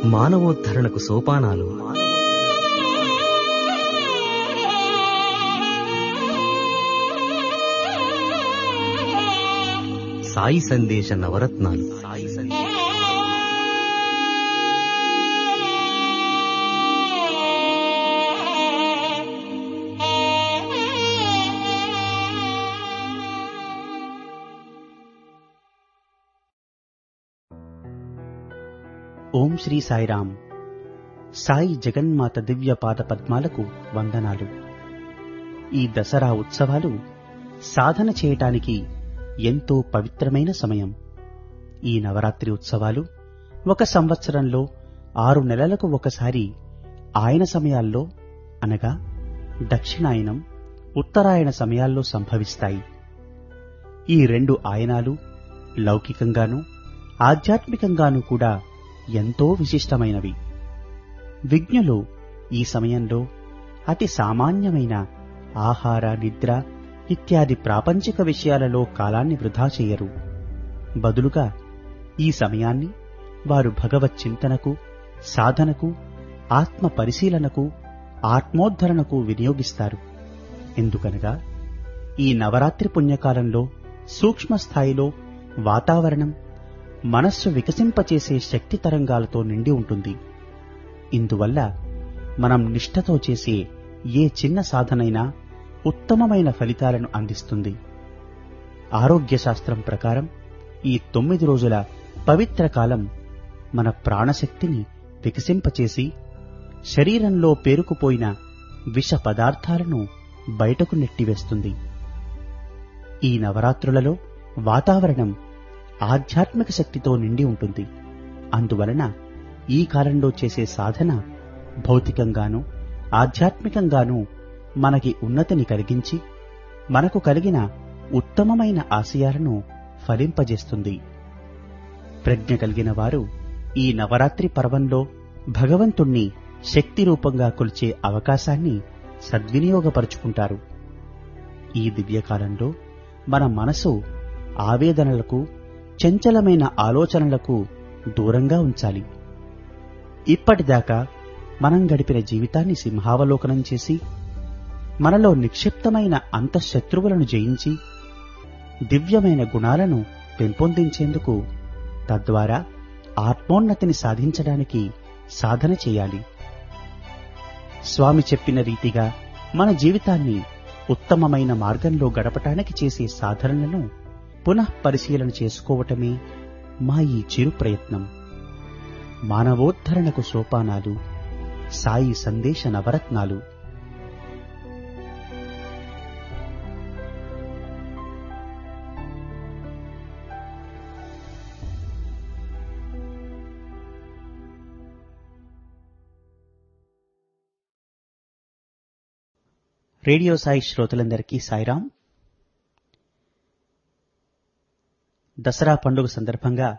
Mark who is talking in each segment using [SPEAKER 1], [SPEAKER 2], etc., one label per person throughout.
[SPEAKER 1] మానవోద్ధరణకు సోపానాలు సాయి సందేశ నవరత్నాలు సాయి సందేశ
[SPEAKER 2] ఓం శ్రీ సాయిరామ్ సాయి జగన్మాత దివ్య పాద పద్మాలకు వందనాలు ఈ దసరా ఉత్సవాలు సాధన చేయటానికి ఎంతో పవిత్రమైన సమయం ఈ నవరాత్రి ఉత్సవాలు ఒక సంవత్సరంలో ఆరు నెలలకు ఒకసారి ఆయన సమయాల్లో అనగా దక్షిణాయనం ఉత్తరాయణ సమయాల్లో సంభవిస్తాయి ఈ రెండు ఆయనాలు లౌకికంగానూ ఆధ్యాత్మికంగానూ కూడా ఎంతో విశిష్టమైనవి విజ్ఞులు ఈ సమయంలో అతి సామాన్యమైన ఆహార నిద్ర ఇత్యాది ప్రాపంచిక విషయాలలో కాలాన్ని వృధా చేయరు బదులుగా ఈ సమయాన్ని వారు భగవత్ చింతనకు సాధనకు ఆత్మ పరిశీలనకు ఆత్మోద్ధరణకు వినియోగిస్తారు ఎందుకనగా ఈ నవరాత్రి పుణ్యకాలంలో సూక్ష్మ స్థాయిలో వాతావరణం మనస్సు వికసింపచేసే శక్తి తరంగాలతో నిండి ఉంటుంది ఇందువల్ల మనం నిష్ఠతో చేసే ఏ చిన్న సాధనైనా ఉత్తమమైన ఫలితాలను అందిస్తుంది ఆరోగ్య శాస్త్రం ప్రకారం ఈ తొమ్మిది రోజుల పవిత్ర కాలం మన ప్రాణశక్తిని వికసింపచేసి శరీరంలో పేరుకుపోయిన విష పదార్థాలను బయటకు నెట్టివేస్తుంది ఈ నవరాత్రులలో వాతావరణం ఆధ్యాత్మిక శక్తితో నిండి ఉంటుంది అందువలన ఈ కాలంలో చేసే సాధన భౌతికంగానూ ఆధ్యాత్మికంగానూ మనకి ఉన్నతిని కలిగించి మనకు కలిగిన ఉత్తమమైన ఆశయాలను ఫలింపజేస్తుంది ప్రజ్ఞ కలిగిన వారు ఈ నవరాత్రి పర్వంలో భగవంతుణ్ణి శక్తి రూపంగా కొలిచే అవకాశాన్ని సద్వినియోగపరుచుకుంటారు ఈ దివ్యకాలంలో మన మనసు ఆవేదనలకు చంచలమైన ఆలోచనలకు దూరంగా ఉంచాలి ఇప్పటిదాకా మనం గడిపిన జీవితాన్ని సింహావలోకనం చేసి మనలో నిక్షిప్తమైన అంతఃశత్రువులను జయించి దివ్యమైన గుణాలను పెంపొందించేందుకు తద్వారా ఆత్మోన్నతిని సాధించడానికి సాధన చేయాలి స్వామి చెప్పిన రీతిగా మన జీవితాన్ని ఉత్తమమైన మార్గంలో గడపటానికి చేసే సాధనలను పునః పరిశీలన చేసుకోవటమే మా ఈ చిరు ప్రయత్నం మానవోద్ధరణకు సోపానాలు సాయి సందేశ నవరత్నాలు రేడియో సాయి శ్రోతలందరికీ సాయిరాం దసరా పండుగ సందర్భంగా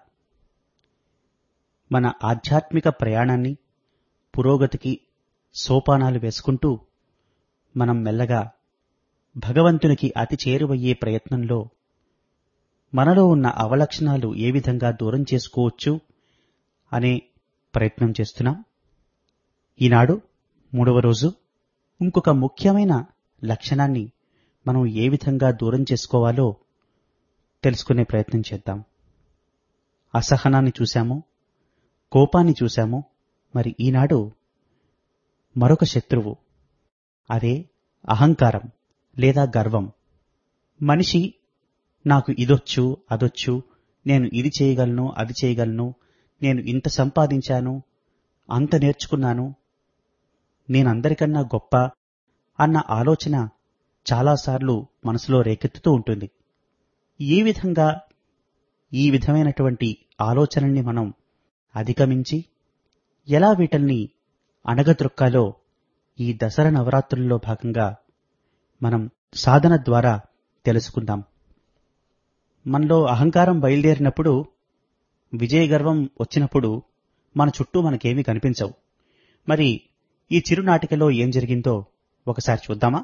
[SPEAKER 2] మన ఆధ్యాత్మిక ప్రయాణాన్ని పురోగతికి సోపానాలు వేసుకుంటూ మనం మెల్లగా భగవంతునికి అతి చేరువయ్యే ప్రయత్నంలో మనలో ఉన్న అవలక్షణాలు ఏ విధంగా దూరం చేసుకోవచ్చు అనే ప్రయత్నం చేస్తున్నాం ఈనాడు మూడవ రోజు ఇంకొక ముఖ్యమైన లక్షణాన్ని మనం ఏ విధంగా దూరం చేసుకోవాలో తెలుసుకునే ప్రయత్నం చేద్దాం అసహనాన్ని చూశాము కోపాన్ని చూశాము మరి ఈనాడు మరొక శత్రువు అదే అహంకారం లేదా గర్వం మనిషి నాకు ఇదొచ్చు అదొచ్చు నేను ఇది చేయగలను అది చేయగలను నేను ఇంత సంపాదించాను అంత నేర్చుకున్నాను నేనందరికన్నా గొప్ప అన్న ఆలోచన చాలాసార్లు మనసులో రేకెత్తుతూ ఉంటుంది ఈ విధంగా ఈ విధమైనటువంటి ఆలోచనల్ని మనం అధిగమించి ఎలా వీటల్ని అణగద్రొక్కాలో ఈ దసరా నవరాత్రుల్లో భాగంగా మనం సాధన ద్వారా తెలుసుకుందాం మనలో అహంకారం బయలుదేరినప్పుడు విజయ గర్వం వచ్చినప్పుడు మన చుట్టూ మనకేమీ కనిపించవు మరి ఈ చిరునాటికలో ఏం జరిగిందో ఒకసారి చూద్దామా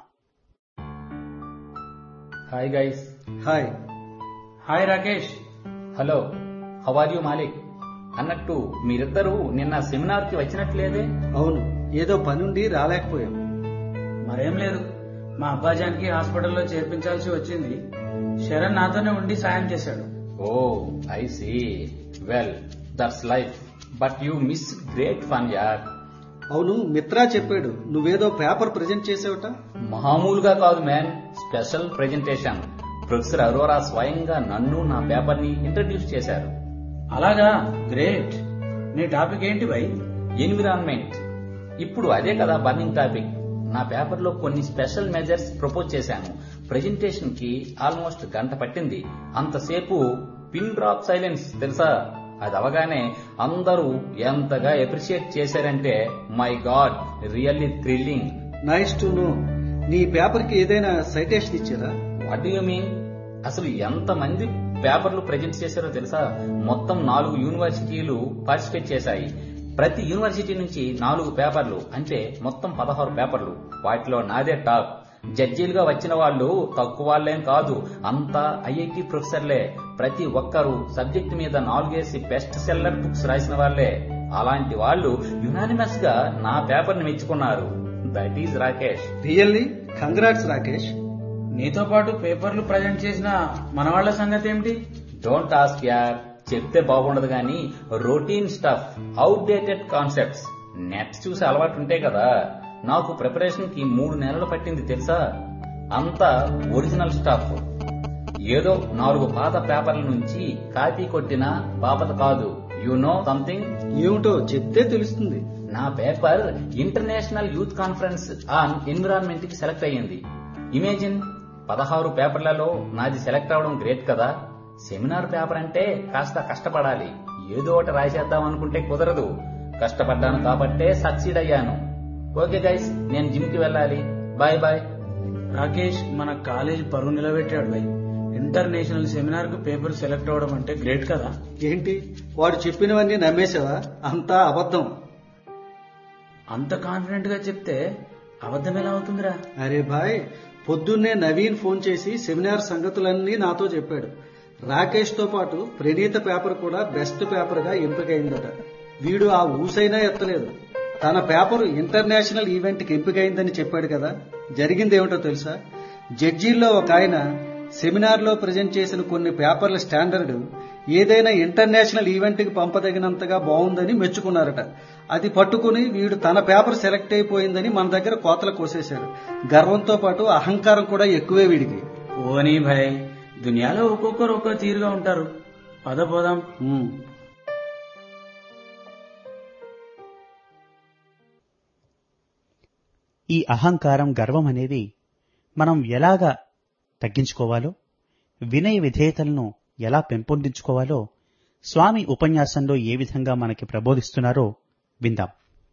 [SPEAKER 3] Hi guys.
[SPEAKER 4] Hi.
[SPEAKER 3] Hi Rakesh. Hello. How are you Malik? అన్నట్టు మీరిద్దరూ నిన్న సెమినార్ కి వచ్చినట్లేదే
[SPEAKER 4] అవును ఏదో పనుండి రాలేకపోయాం
[SPEAKER 5] మరేం లేదు మా అబ్బాజానికి హాస్పిటల్లో చేర్పించాల్సి వచ్చింది శరణ్ నాతోనే ఉండి సాయం చేశాడు
[SPEAKER 3] oh I see well that's life but you miss great fun యార్
[SPEAKER 4] అవును మిత్రా చెప్పాడు నువ్వేదో పేపర్ ప్రజెంట్ చేసావుట
[SPEAKER 3] మామూలుగా కాదు man special presentation professor Arora స్వయంగా నన్ను నా పేపర్ ని ఇంట్రడ్యూస్ చేశారు
[SPEAKER 5] అలాగా గ్రేట్ నీ టాపిక్ ఏంటి భయ్
[SPEAKER 3] ఎన్విరాన్మెంట్ ఇప్పుడు అదే కదా బర్నింగ్ టాపిక్ నా పేపర్ లో కొన్ని స్పెషల్ మెజర్స్ ప్రపోజ్ చేశాను ప్రెజెంటేషన్ కి ఆల్మోస్ట్ గంట పట్టింది అంతసేపు పిన్ డ్రాప్ సైలెన్స్ తెలుసా అది అవగానే అందరూ ఎంతగా అప్రిషియేట్ చేశారంటే my god really thrilling
[SPEAKER 4] nice to know నీ పేపర్ కి ఏదైనా సైటేషన్ ఇచ్చారా
[SPEAKER 3] వాట్ డూ యూ మీన్ అసలు ఎంత మంది పేపర్లు ప్రజెంట్ చేశారో తెలుసా మొత్తం నాలుగు యూనివర్సిటీలు పార్టిసిపేట్ చేశాయి ప్రతి యూనివర్సిటీ నుంచి నాలుగు పేపర్లు అంటే మొత్తం పదహారు పేపర్లు వాటిలో నాదే టాప్ జడ్జీలుగా వచ్చిన వాళ్ళు తక్కువ వాళ్ళేం కాదు అంతా ఐఐటి ప్రొఫెసర్లే ప్రతి ఒక్కరు సబ్జెక్ట్ మీద నాలుగేసి బెస్ట్ సెల్లర్ బుక్స్ రాసిన వాళ్ళే అలాంటి వాళ్ళు యునానిమస్ గా నా పేపర్ ని మెచ్చుకున్నారు that is Rakesh
[SPEAKER 4] really congrats Rakesh
[SPEAKER 5] నీతో పాటు పేపర్లు ప్రజెంట్ చేసిన మనవాళ్ల సంగతి ఏమిటి
[SPEAKER 3] డోంట్ ఆస్క్ యార్ చెప్తే బాగుండదు కానీ routine stuff outdated concepts net చూసి అలవాటు ఉంటే కదా నాకు ప్రిపరేషన్ కి మూడు నెలలు పట్టింది తెలుసా అంతా ఒరిజినల్ స్టఫ్ ఏదో నాలుగు పాత పేపర్ల నుంచి కాపీ కొట్టిన బాపత కాదు యు నో సంథింగ్
[SPEAKER 4] ఏమిటో చెప్తే తెలుస్తుంది
[SPEAKER 3] నా paper international youth conference on environment కి సెలెక్ట్ అయ్యింది ఇమేజిన్ పదహారు పేపర్లలో నాది సెలెక్ట్ అవడం గ్రేట్ కదా సెమినార్ పేపర్ అంటే కాస్త కష్టపడాలి ఏదో ఒకటి రాసేద్దాం అనుకుంటే కుదరదు కష్టపడ్డాను కాబట్టే సక్సీడ్ అయ్యాను ఓకే గైస్ నేను జిమ్ కి వెళ్ళాలి బాయ్ బాయ్
[SPEAKER 5] రాకేష్ మన కాలేజ్ పరువు నిలబెట్టాడు భయ్ ఇంటర్నేషనల్ సెమినార్ కు పేపర్ సెలెక్ట్ అవడం అంటే గ్రేట్ కదా
[SPEAKER 4] ఏంటి వాడు చెప్పినవన్నీ నమ్మేశావా అంతా అబద్ధం
[SPEAKER 5] అంత కాన్ఫిడెంట్ గా చెప్తే అబద్ధం ఎలా అవుతుందిరా
[SPEAKER 4] అరే భాయ్ పొద్దున్నే నవీన్ ఫోన్ చేసి సెమినార్ సంగతులన్నీ నాతో చెప్పాడు రాకేష్ తో పాటు ప్రణీత పేపర్ కూడా బెస్ట్ పేపర్ గా ఎంపికైందట వీడు ఆ ఊసైనా ఎత్తలేదు తన పేపర్ ఇంటర్నేషనల్ ఈవెంట్ కి ఎంపికైందని చెప్పాడు కదా జరిగిందేమిటో తెలుసా జడ్జీల్లో ఒక ఆయన సెమినార్ లో ప్రజెంట్ చేసిన కొన్ని పేపర్ల స్టాండర్డ్ ఏదైనా ఇంటర్నేషనల్ ఈవెంట్ కి పంపదగినంతగా బాగుందని మెచ్చుకున్నారట అది పట్టుకుని వీడు తన పేపర్ సెలెక్ట్ అయిపోయిందని మన దగ్గర కోతలు కోసేశాడు గర్వంతో పాటు అహంకారం కూడా ఎక్కువే వీడికి
[SPEAKER 5] ఓనీ భయ్ దునియాలో ఒక్కొక్కరు ఒక్కో తీరుగా ఉంటారు పద పోదాం
[SPEAKER 4] ఉమ్.
[SPEAKER 2] ఈ అహంకారం గర్వం అనేవి మనం ఎలాగా తగ్గించుకోవాలో వినయ విధేయతలను ఎలా పెంపొందించుకోవాలో స్వామి ఉపన్యాసంలో ఏ విధంగా మనకి ప్రబోధిస్తున్నారో విందాం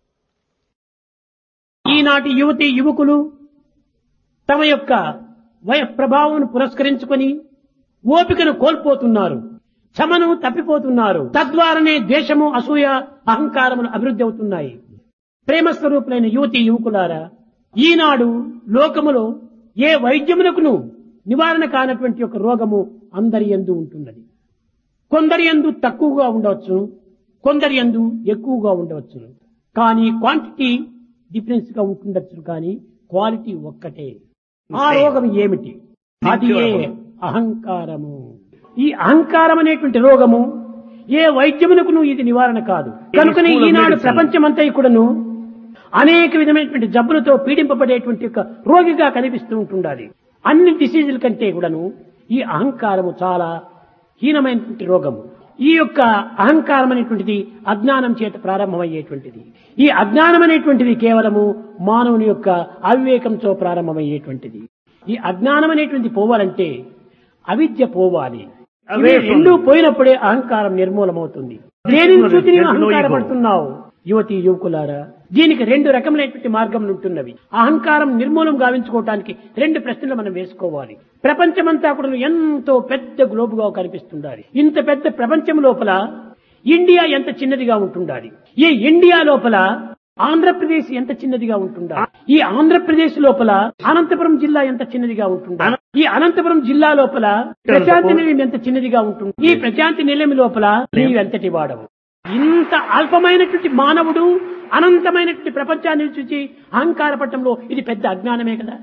[SPEAKER 6] ఈనాటి యువతి యువకులు తమ యొక్క వయ ప్రభావం పురస్కరించుకొని ఓపికను కోల్పోతున్నారు క్షమను తప్పిపోతున్నారు తద్వారానే ద్వేషము అసూయ అహంకారములు అభివృద్ధి అవుతున్నాయి ప్రేమ స్వరూపులైన యువతి యువకులారా ఈనాడు లోకములో ఏ వైద్యమునకును నివారణ కానటువంటి ఒక రోగము అందరి ఎందు ఉంటున్నది కొందరి ఎందు తక్కువగా ఉండవచ్చు కొందరి ఎందు ఎక్కువగా ఉండవచ్చు కానీ క్వాంటిటీ డిఫరెన్స్ గా ఉంటుండొచ్చు కానీ క్వాలిటీ ఒక్కటే ఆ రోగం ఏమిటి అది ఏ అహంకారము ఈ అహంకారం అనేటువంటి రోగము ఏ వైద్యమునకును ఇది నివారణ కాదు కనుకనే ఈనాడు ప్రపంచమంతా కూడాను అనేక విధమైనటువంటి జబ్బులతో పీడింపబడేటువంటి ఒక రోగిగా కనిపిస్తూ ఉంటుండాలి అన్ని డిసీజుల కంటే కూడాను ఈ అహంకారము చాలా హీనమైనటువంటి రోగము ఈ యొక్క అహంకారం అనేటువంటిది అజ్ఞానం చేత ప్రారంభమయ్యేటువంటిది ఈ అజ్ఞానం అనేటువంటిది కేవలము మానవుని యొక్క అవివేకంతో ప్రారంభమయ్యేటువంటిది ఈ అజ్ఞానం అనేటువంటిది పోవాలంటే అవిద్య పోవాలి ఇవి రెండూ పోయినప్పుడే అహంకారం నిర్మూలమవుతుంది దేనిని చూసి నీవు అహంకారపడుతున్నావు యువతి యువకులారా దీనికి రెండు రకములైనటువంటి మార్గములు ఉంటున్నవి అహంకారం నిర్మూలం గావించుకోవటానికి రెండు ప్రశ్నలు మనం వేసుకోవాలి ప్రపంచమంతా కూడా ఎంతో పెద్ద గ్లోబుగా కనిపిస్తుండాలి ఇంత పెద్ద ప్రపంచం లోపల ఇండియా ఎంత చిన్నదిగా ఉంటుండాలి ఈ ఇండియా లోపల ఆంధ్రప్రదేశ్ ఎంత చిన్నదిగా ఉంటుండాలి ఈ ఆంధ్రప్రదేశ్ లోపల అనంతపురం జిల్లా ఎంత చిన్నదిగా ఉంటుండాలి ఈ అనంతపురం జిల్లా లోపల ప్రశాంతి నిలయం ఎంత చిన్నదిగా ఉంటుంది ఈ ప్రశాంతి నిలయం లోపల నీవు ఎంతటి వాడవు ఇంత అల్పమైనటువంటి మానవుడు అనంతమైనటువంటి ప్రపంచాన్ని చూసి అహంకార పట్టంలో ఇది పెద్ద అజ్ఞానమే కదా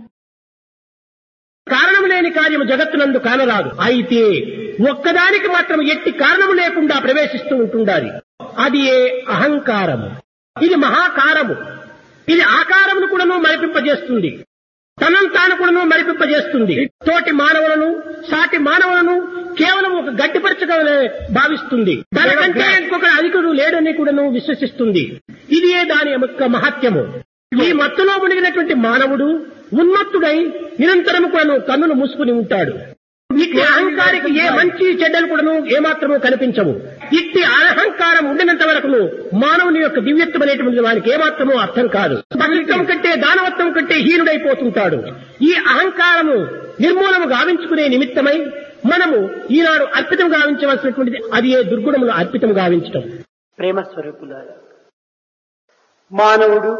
[SPEAKER 6] కారణం లేని కార్యము జగత్తునందు కానరాదు అయితే ఒక్కదానికి మాత్రం ఎట్టి కారణము లేకుండా ప్రవేశిస్తూ ఉంటుండాలి అది ఏ అహంకారము ఇది మహాకారము ఇది ఆకారమును కూడాను మరిపింపజేస్తుంది తనను తాను కూడాను మరిపింపజేస్తుంది తోటి మానవులను సాటి మానవులను కేవలం ఒక గడ్డిపరచగానే భావిస్తుంది తనకంటే ఇంకొక అధికుడు లేడని కూడాను విశ్వసిస్తుంది ఇదే దాని యొక్క మహత్యము ఈ మత్తులో మునిగినటువంటి మానవుడు ఉన్మత్తుడై నిరంతరము కూడాను కన్నులు మూసుకుని ఉంటాడు ఇట్టి అహంకారికి ఏ మంచి చెడ్డలు కూడాను ఏమాత్రము కనిపించవు ఇట్టి అహంకారం ఉండినంత వరకును మానవుని యొక్క దివ్యత్వం అనేటువంటి వానికి ఏమాత్రము అర్థం కాదు పవిత్రం కంటే దానవత్వం కంటే హీనుడైపోతుంటాడు ఈ అహంకారము నిర్మూలము గావించుకునే నిమిత్తమై మనము ఈనాడు అర్పితం గావించవలసినటువంటిది అది ఏ దుర్గుణములు అర్పితం గావించటం ప్రేమ స్వరూపులారా మానవుడు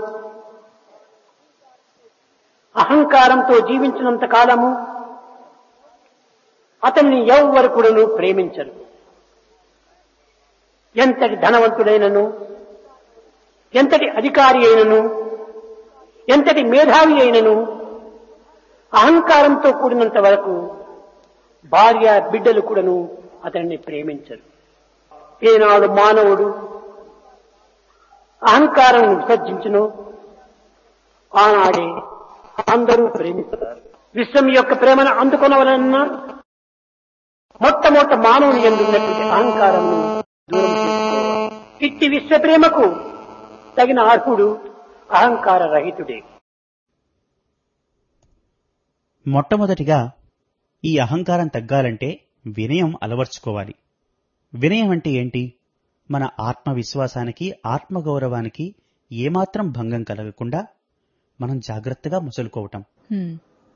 [SPEAKER 6] అహంకారంతో జీవించినంత కాలము అతన్ని ఎవ్వరు కూడాను ప్రేమించరు ఎంతటి ధనవంతుడైనను ఎంతటి అధికారి అయినను ఎంతటి మేధావి అయినను అహంకారంతో కూడినంత వరకు భార్య బిడ్డలు కూడాను అతన్ని ప్రేమించరు ఏనాడు మానవుడు అహంకారం విసర్జించును ఆనాడే అందరూ ప్రేమిస్తారు విశ్వం యొక్క ప్రేమను అందుకొనవలన్నా మొట్టమొదట మానవుని ఎందున్నటువంటి అహంకారము దూరం చేసుకోవాలి ఇట్టి విశ్వ ప్రేమకు తగిన అర్హుడు అహంకార రహితుడే
[SPEAKER 2] మొట్టమొదటిగా ఈ అహంకారం తగ్గాలంటే వినయం అలవర్చుకోవాలి వినయం అంటే ఏంటి మన ఆత్మవిశ్వాసానికి ఆత్మగౌరవానికి ఏమాత్రం భంగం కలగకుండా మనం జాగ్రత్తగా ముసలుకోవటం
[SPEAKER 7] హ్మ్.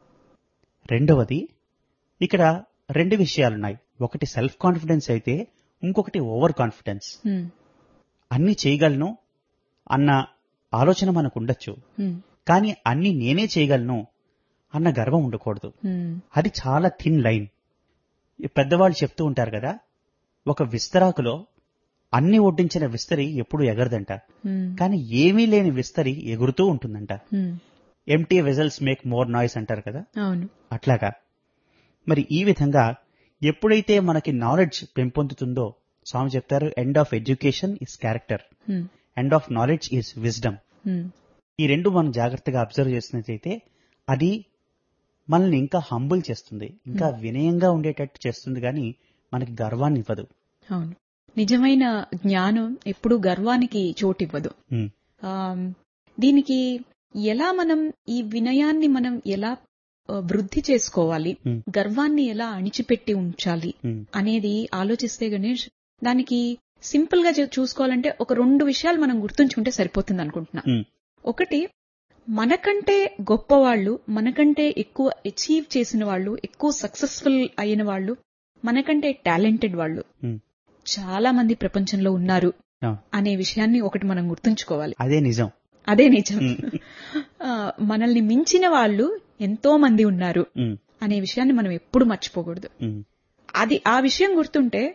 [SPEAKER 2] రెండవది ఇక్కడ రెండు విషయాలున్నాయి ఒకటి సెల్ఫ్ కాన్ఫిడెన్స్ అయితే ఇంకొకటి ఓవర్ కాన్ఫిడెన్స్
[SPEAKER 7] హ్మ్.
[SPEAKER 2] అన్ని చేయగలను అన్న ఆలోచన మనకు ఉండొచ్చు
[SPEAKER 7] హ్మ్.
[SPEAKER 2] కానీ అన్ని నేనే చేయగలను అన్న గర్వం ఉండకూడదు
[SPEAKER 7] హ్మ్.
[SPEAKER 2] అది చాలా థిన్ లైన్ ఈ పెద్దవాళ్ళు చెప్తూ ఉంటారు కదా ఒక విస్తరాకులో అన్ని ఒడ్డించిన విస్తరి ఎప్పుడు ఎగరదంట
[SPEAKER 7] హ్మ్.
[SPEAKER 2] కానీ ఏమీ లేని విస్తరి ఎగురుతూ ఉంటుందంట
[SPEAKER 7] hmm.
[SPEAKER 2] Empty vessels make more noise అంటారు కదా
[SPEAKER 7] అవును
[SPEAKER 2] అట్లాగా మరి ఈ విధంగా ఎప్పుడైతే మనకి నాలెడ్జ్ పెంపొందుతుందో స్వామి చెప్తారు end of education is character
[SPEAKER 7] hmm.
[SPEAKER 2] End of knowledge is wisdom
[SPEAKER 7] hmm.
[SPEAKER 2] ఈ రెండు మనం జాగ్రత్తగా అబ్జర్వ్ చేసినట్లయితే అది మనల్ని ఇంకా హంబుల్ చేస్తుంది ఇంకా వినయంగా ఉండేటట్టు చేస్తుంది కానీ మనకి గర్వాన్ని ఇవ్వదు
[SPEAKER 7] అవును నిజమైన జ్ఞానం ఎప్పుడు గర్వానికి చోటివ్వదు
[SPEAKER 2] ఉమ్,
[SPEAKER 7] ఆమ్, దీనికి ఎలా మనం ఈ వినయాన్ని మనం ఎలా ఆ, వృద్ధి చేసుకోవాలి
[SPEAKER 2] Hmm.
[SPEAKER 7] గర్వాన్ని ఎలా అణిచిపెట్టి ఉంచాలి
[SPEAKER 2] ఉమ్,
[SPEAKER 7] అనేది ఆలోచిస్తే గణేష్ దానికి సింపుల్ గా చూ- చూసుకోవాలంటే ఒక రెండు విషయాలు మనం గుర్తుంచుకుంటే సరిపోతుంది అనుకుంటున్నా
[SPEAKER 2] ఉమ్,
[SPEAKER 7] ఒకటి మనకంటే గొప్పవాళ్ళు మనకంటే ఎక్కువ అచీవ్ చేసిన వాళ్ళు ఎక్కువ సక్సెస్ఫుల్ అయిన వాళ్ళు మనకంటే టాలెంటెడ్ వాళ్ళు
[SPEAKER 2] ఉమ్.
[SPEAKER 7] చాలా మంది ప్రపంచంలో ఉన్నారు
[SPEAKER 2] ఆ,
[SPEAKER 7] అనే విషయాన్ని ఒకటి మనం గుర్తుంచుకోవాలి
[SPEAKER 2] అదే నిజం
[SPEAKER 7] అదే నిజం
[SPEAKER 2] ఉమ్,
[SPEAKER 7] ఆ, మనల్ని మించిన వాళ్ళు ఎంతో మంది ఉన్నారు
[SPEAKER 2] ఉమ్,
[SPEAKER 7] అనే విషయాన్ని మనం ఎప్పుడు మర్చిపోకూడదు
[SPEAKER 2] ఉమ్,
[SPEAKER 7] అది ఆ విషయం గుర్తుంటే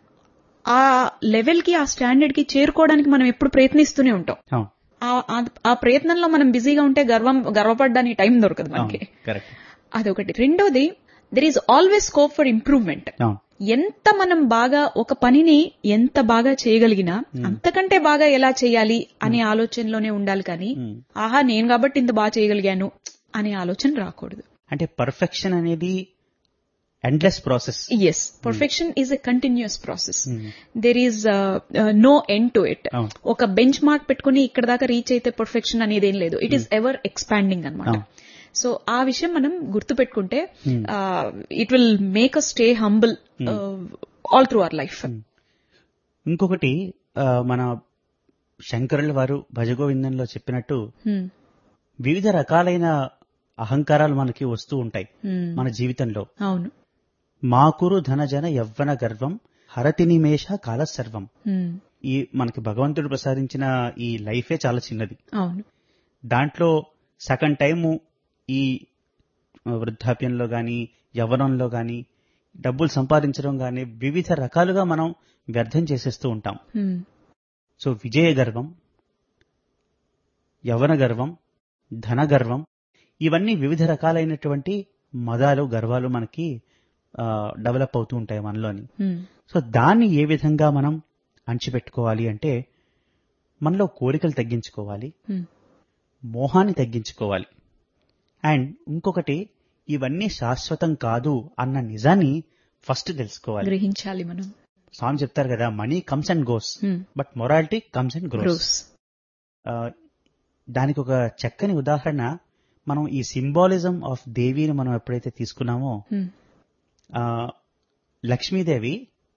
[SPEAKER 7] ఆ లెవెల్ కి ఆ స్టాండర్డ్ కి చేరుకోవడానికి మనం ఎప్పుడు ప్రయత్నిస్తూనే ఉంటాం
[SPEAKER 2] అవును,
[SPEAKER 7] ఆ- ఆ- ఆ ప్రయత్నంలో మనం బిజీగా ఉంటే గర్వం గర్వపడడానికి టైం దొరకదు మనకి
[SPEAKER 2] అవును, కరెక్ట్
[SPEAKER 7] అదొకటి రెండోది there is always scope for improvement
[SPEAKER 2] అవును
[SPEAKER 7] ఎంత మనం బాగా ఒక పనిని ఎంత బాగా చేయగలిగినా అంతకంటే బాగా ఎలా చేయాలి అనే ఆలోచనలోనే ఉండాలి కానీ
[SPEAKER 2] ఉమ్.
[SPEAKER 7] ఆహా నేను కాబట్టి ఇంత బాగా చేయగలిగాను అనే ఆలోచన రాకూడదు
[SPEAKER 2] అంటే పర్ఫెక్షన్ అనేది endless process
[SPEAKER 7] yes perfection is a continuous process
[SPEAKER 2] Hmm.
[SPEAKER 7] There is no end to it
[SPEAKER 2] అవును.
[SPEAKER 7] ఒక బెంచ్ మార్క్ పెట్టుకుని ఇక్కడ దాకా రీచ్ అయితే పర్ఫెక్షన్ అనేది ఏం లేదు ఇట్ ఈస్ ఎవర్ ఎక్స్పాండింగ్ అనమాట
[SPEAKER 2] అవును.
[SPEAKER 7] సో ఆ విషయం మనం గుర్తు పెట్టుకుంటే it will make a stay humble all through our life
[SPEAKER 2] ఇంకొకటి ఆ, మన శంకరుల వారు భజగోవిందంలో చెప్పినట్టు వివిధ రకాలైన అహంకారాలు మనకి వస్తూ ఉంటాయి మన జీవితంలో
[SPEAKER 7] అవును
[SPEAKER 2] మాకురు ధనజన యవ్వన గర్వం హరతి నిమేష కాల సర్వం
[SPEAKER 7] Hmm.
[SPEAKER 2] ఈ మనకి భగవంతుడు ప్రసాదించిన ఈ లైఫే చాలా చిన్నది
[SPEAKER 7] అవును
[SPEAKER 2] దాంట్లో సగం టైము ఈ వృద్ధాప్యంలో గాని యవ్వనంలో గాని డబ్బులు సంపాదించడం గాని వివిధ రకాలుగా మనం వ్యర్థం చేసేస్తూ ఉంటాం
[SPEAKER 7] Hmm.
[SPEAKER 2] సో విజయ గర్వం యవన గర్వం ధన గర్వం ఇవన్నీ వివిధ రకాలైనటువంటి మదాలు గర్వాలు మనకి డెవలప్ అవుతూ ఉంటాయి మనలోని
[SPEAKER 7] ఉమ్,
[SPEAKER 2] సో దాన్ని ఏ విధంగా మనం అణచిపెట్టుకోవాలి అంటే మనలో కోరికలు తగ్గించుకోవాలి
[SPEAKER 7] ఉమ్,
[SPEAKER 2] మోహాన్ని తగ్గించుకోవాలి అండ్ ఇంకొకటి ఇవన్నీ శాశ్వతం కాదు అన్న నిజాన్ని ఫస్ట్ తెలుసుకోవాలి
[SPEAKER 7] గ్రహించాలి మనం
[SPEAKER 2] స్వామి చెప్తారు కదా money comes and goes
[SPEAKER 7] um,
[SPEAKER 2] but morality comes and grows
[SPEAKER 7] grows
[SPEAKER 2] దానికి ఒక చక్కని ఉదాహరణ మనం ఈ సింబాలిజం ఆఫ్ దేవిని మనం ఎప్పుడైతే తీసుకున్నామో
[SPEAKER 7] ఉమ్,
[SPEAKER 2] ఆ, లక్ష్మీదేవి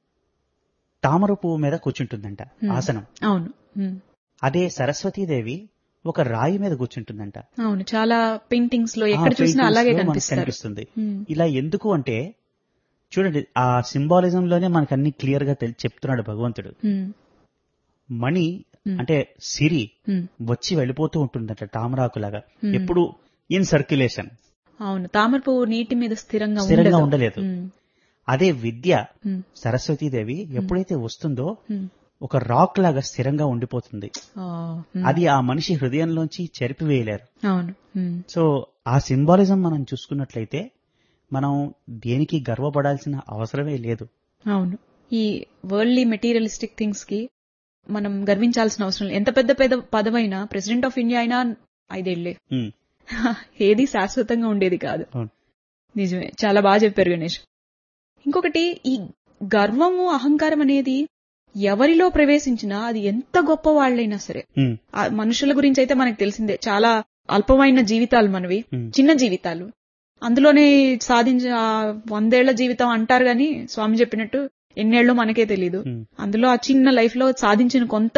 [SPEAKER 2] తామర పువ్వు మీద కూర్చుంటుందంట
[SPEAKER 7] Hmm.
[SPEAKER 2] ఆసనం
[SPEAKER 7] అవును ఉమ్,
[SPEAKER 2] అదే సరస్వతీదేవి ఒక రాయి మీద కూర్చుంటుందంట
[SPEAKER 7] అవును చాలా పెయింటింగ్స్ లో
[SPEAKER 2] ఆ
[SPEAKER 7] ఎక్కడ చూసినా
[SPEAKER 2] paintings
[SPEAKER 7] అలాగే
[SPEAKER 2] లో మనకు
[SPEAKER 7] కనిపిస్తారు
[SPEAKER 2] కనిపిస్తుంది
[SPEAKER 7] ఉమ్,
[SPEAKER 2] ఇలా ఎందుకు అంటే చూడండి ఆ సింబాలిజం లోనే మనకు అన్ని క్లియర్ గా తెల్- చెప్తున్నాడు భగవంతుడు
[SPEAKER 7] ఉమ్,
[SPEAKER 2] మణి
[SPEAKER 7] Hmm.
[SPEAKER 2] అంటే సిరి
[SPEAKER 7] ఉమ్,
[SPEAKER 2] వచ్చి వెళ్ళిపోతూ ఉంటుందట తామరాకులాగా
[SPEAKER 7] Hmm.
[SPEAKER 2] ఎప్పుడు ఇన్ సర్క్యులేషన్
[SPEAKER 7] అవును తామర పువ్వు నీటి మీద స్థిరంగా
[SPEAKER 2] స్థిరంగా
[SPEAKER 7] ఉండదు.
[SPEAKER 2] ఉండలేదు
[SPEAKER 7] ఉమ్,
[SPEAKER 2] అదే విద్య
[SPEAKER 7] ఉమ్,
[SPEAKER 2] సరస్వతీదేవి ఎప్పుడైతే వస్తుందో
[SPEAKER 7] ఉమ్,
[SPEAKER 2] ఒక రాక్ లాగా స్థిరంగా ఉండిపోతుంది
[SPEAKER 7] ఆ, ఉమ్,
[SPEAKER 2] అది ఆ మనిషి హృదయంలోంచి చెరిపివేయలేరు
[SPEAKER 7] అవును ఉమ్,
[SPEAKER 2] సో ఆ సింబాలిజం మనం చూసుకున్నట్లయితే మనం దేనికి గర్వపడాల్సిన అవసరమే లేదు
[SPEAKER 7] అవును ఈ వరల్డ్లీ మెటీరియలిస్టిక్ థింగ్స్ కి మనం గర్వించాల్సిన అవసరం లేదు ఎంత పెద్ద పెద్ద పదవైనా ప్రెసిడెంట్ ఆఫ్ ఇండియా అయినా ఐదేళ్లే
[SPEAKER 2] ఉమ్,
[SPEAKER 7] ఏది శాశ్వతంగా ఉండేది కాదు
[SPEAKER 2] అవును.
[SPEAKER 7] నిజమే చాలా బాగా చెప్పారు గణేష్ ఇంకొకటి ఈ గర్వము అహంకారం అనేది ఎవరిలో ప్రవేశించినా అది ఎంత గొప్ప వాళ్ళైనా సరే
[SPEAKER 2] ఉమ్,
[SPEAKER 7] ఆ మనుషుల గురించి అయితే మనకు తెలిసిందే చాలా అల్పమైన జీవితాలు మనవి
[SPEAKER 2] ఉమ్,
[SPEAKER 7] చిన్న జీవితాలు అందులోనే సాధించ ఆ వందేళ్ల జీవితం అంటారు గాని స్వామి చెప్పినట్టు ఎన్నేళ్ళు మనకే తెలియదు
[SPEAKER 2] ఉమ్,
[SPEAKER 7] అందులో ఆ చిన్న లైఫ్ లో సాధించిన కొంత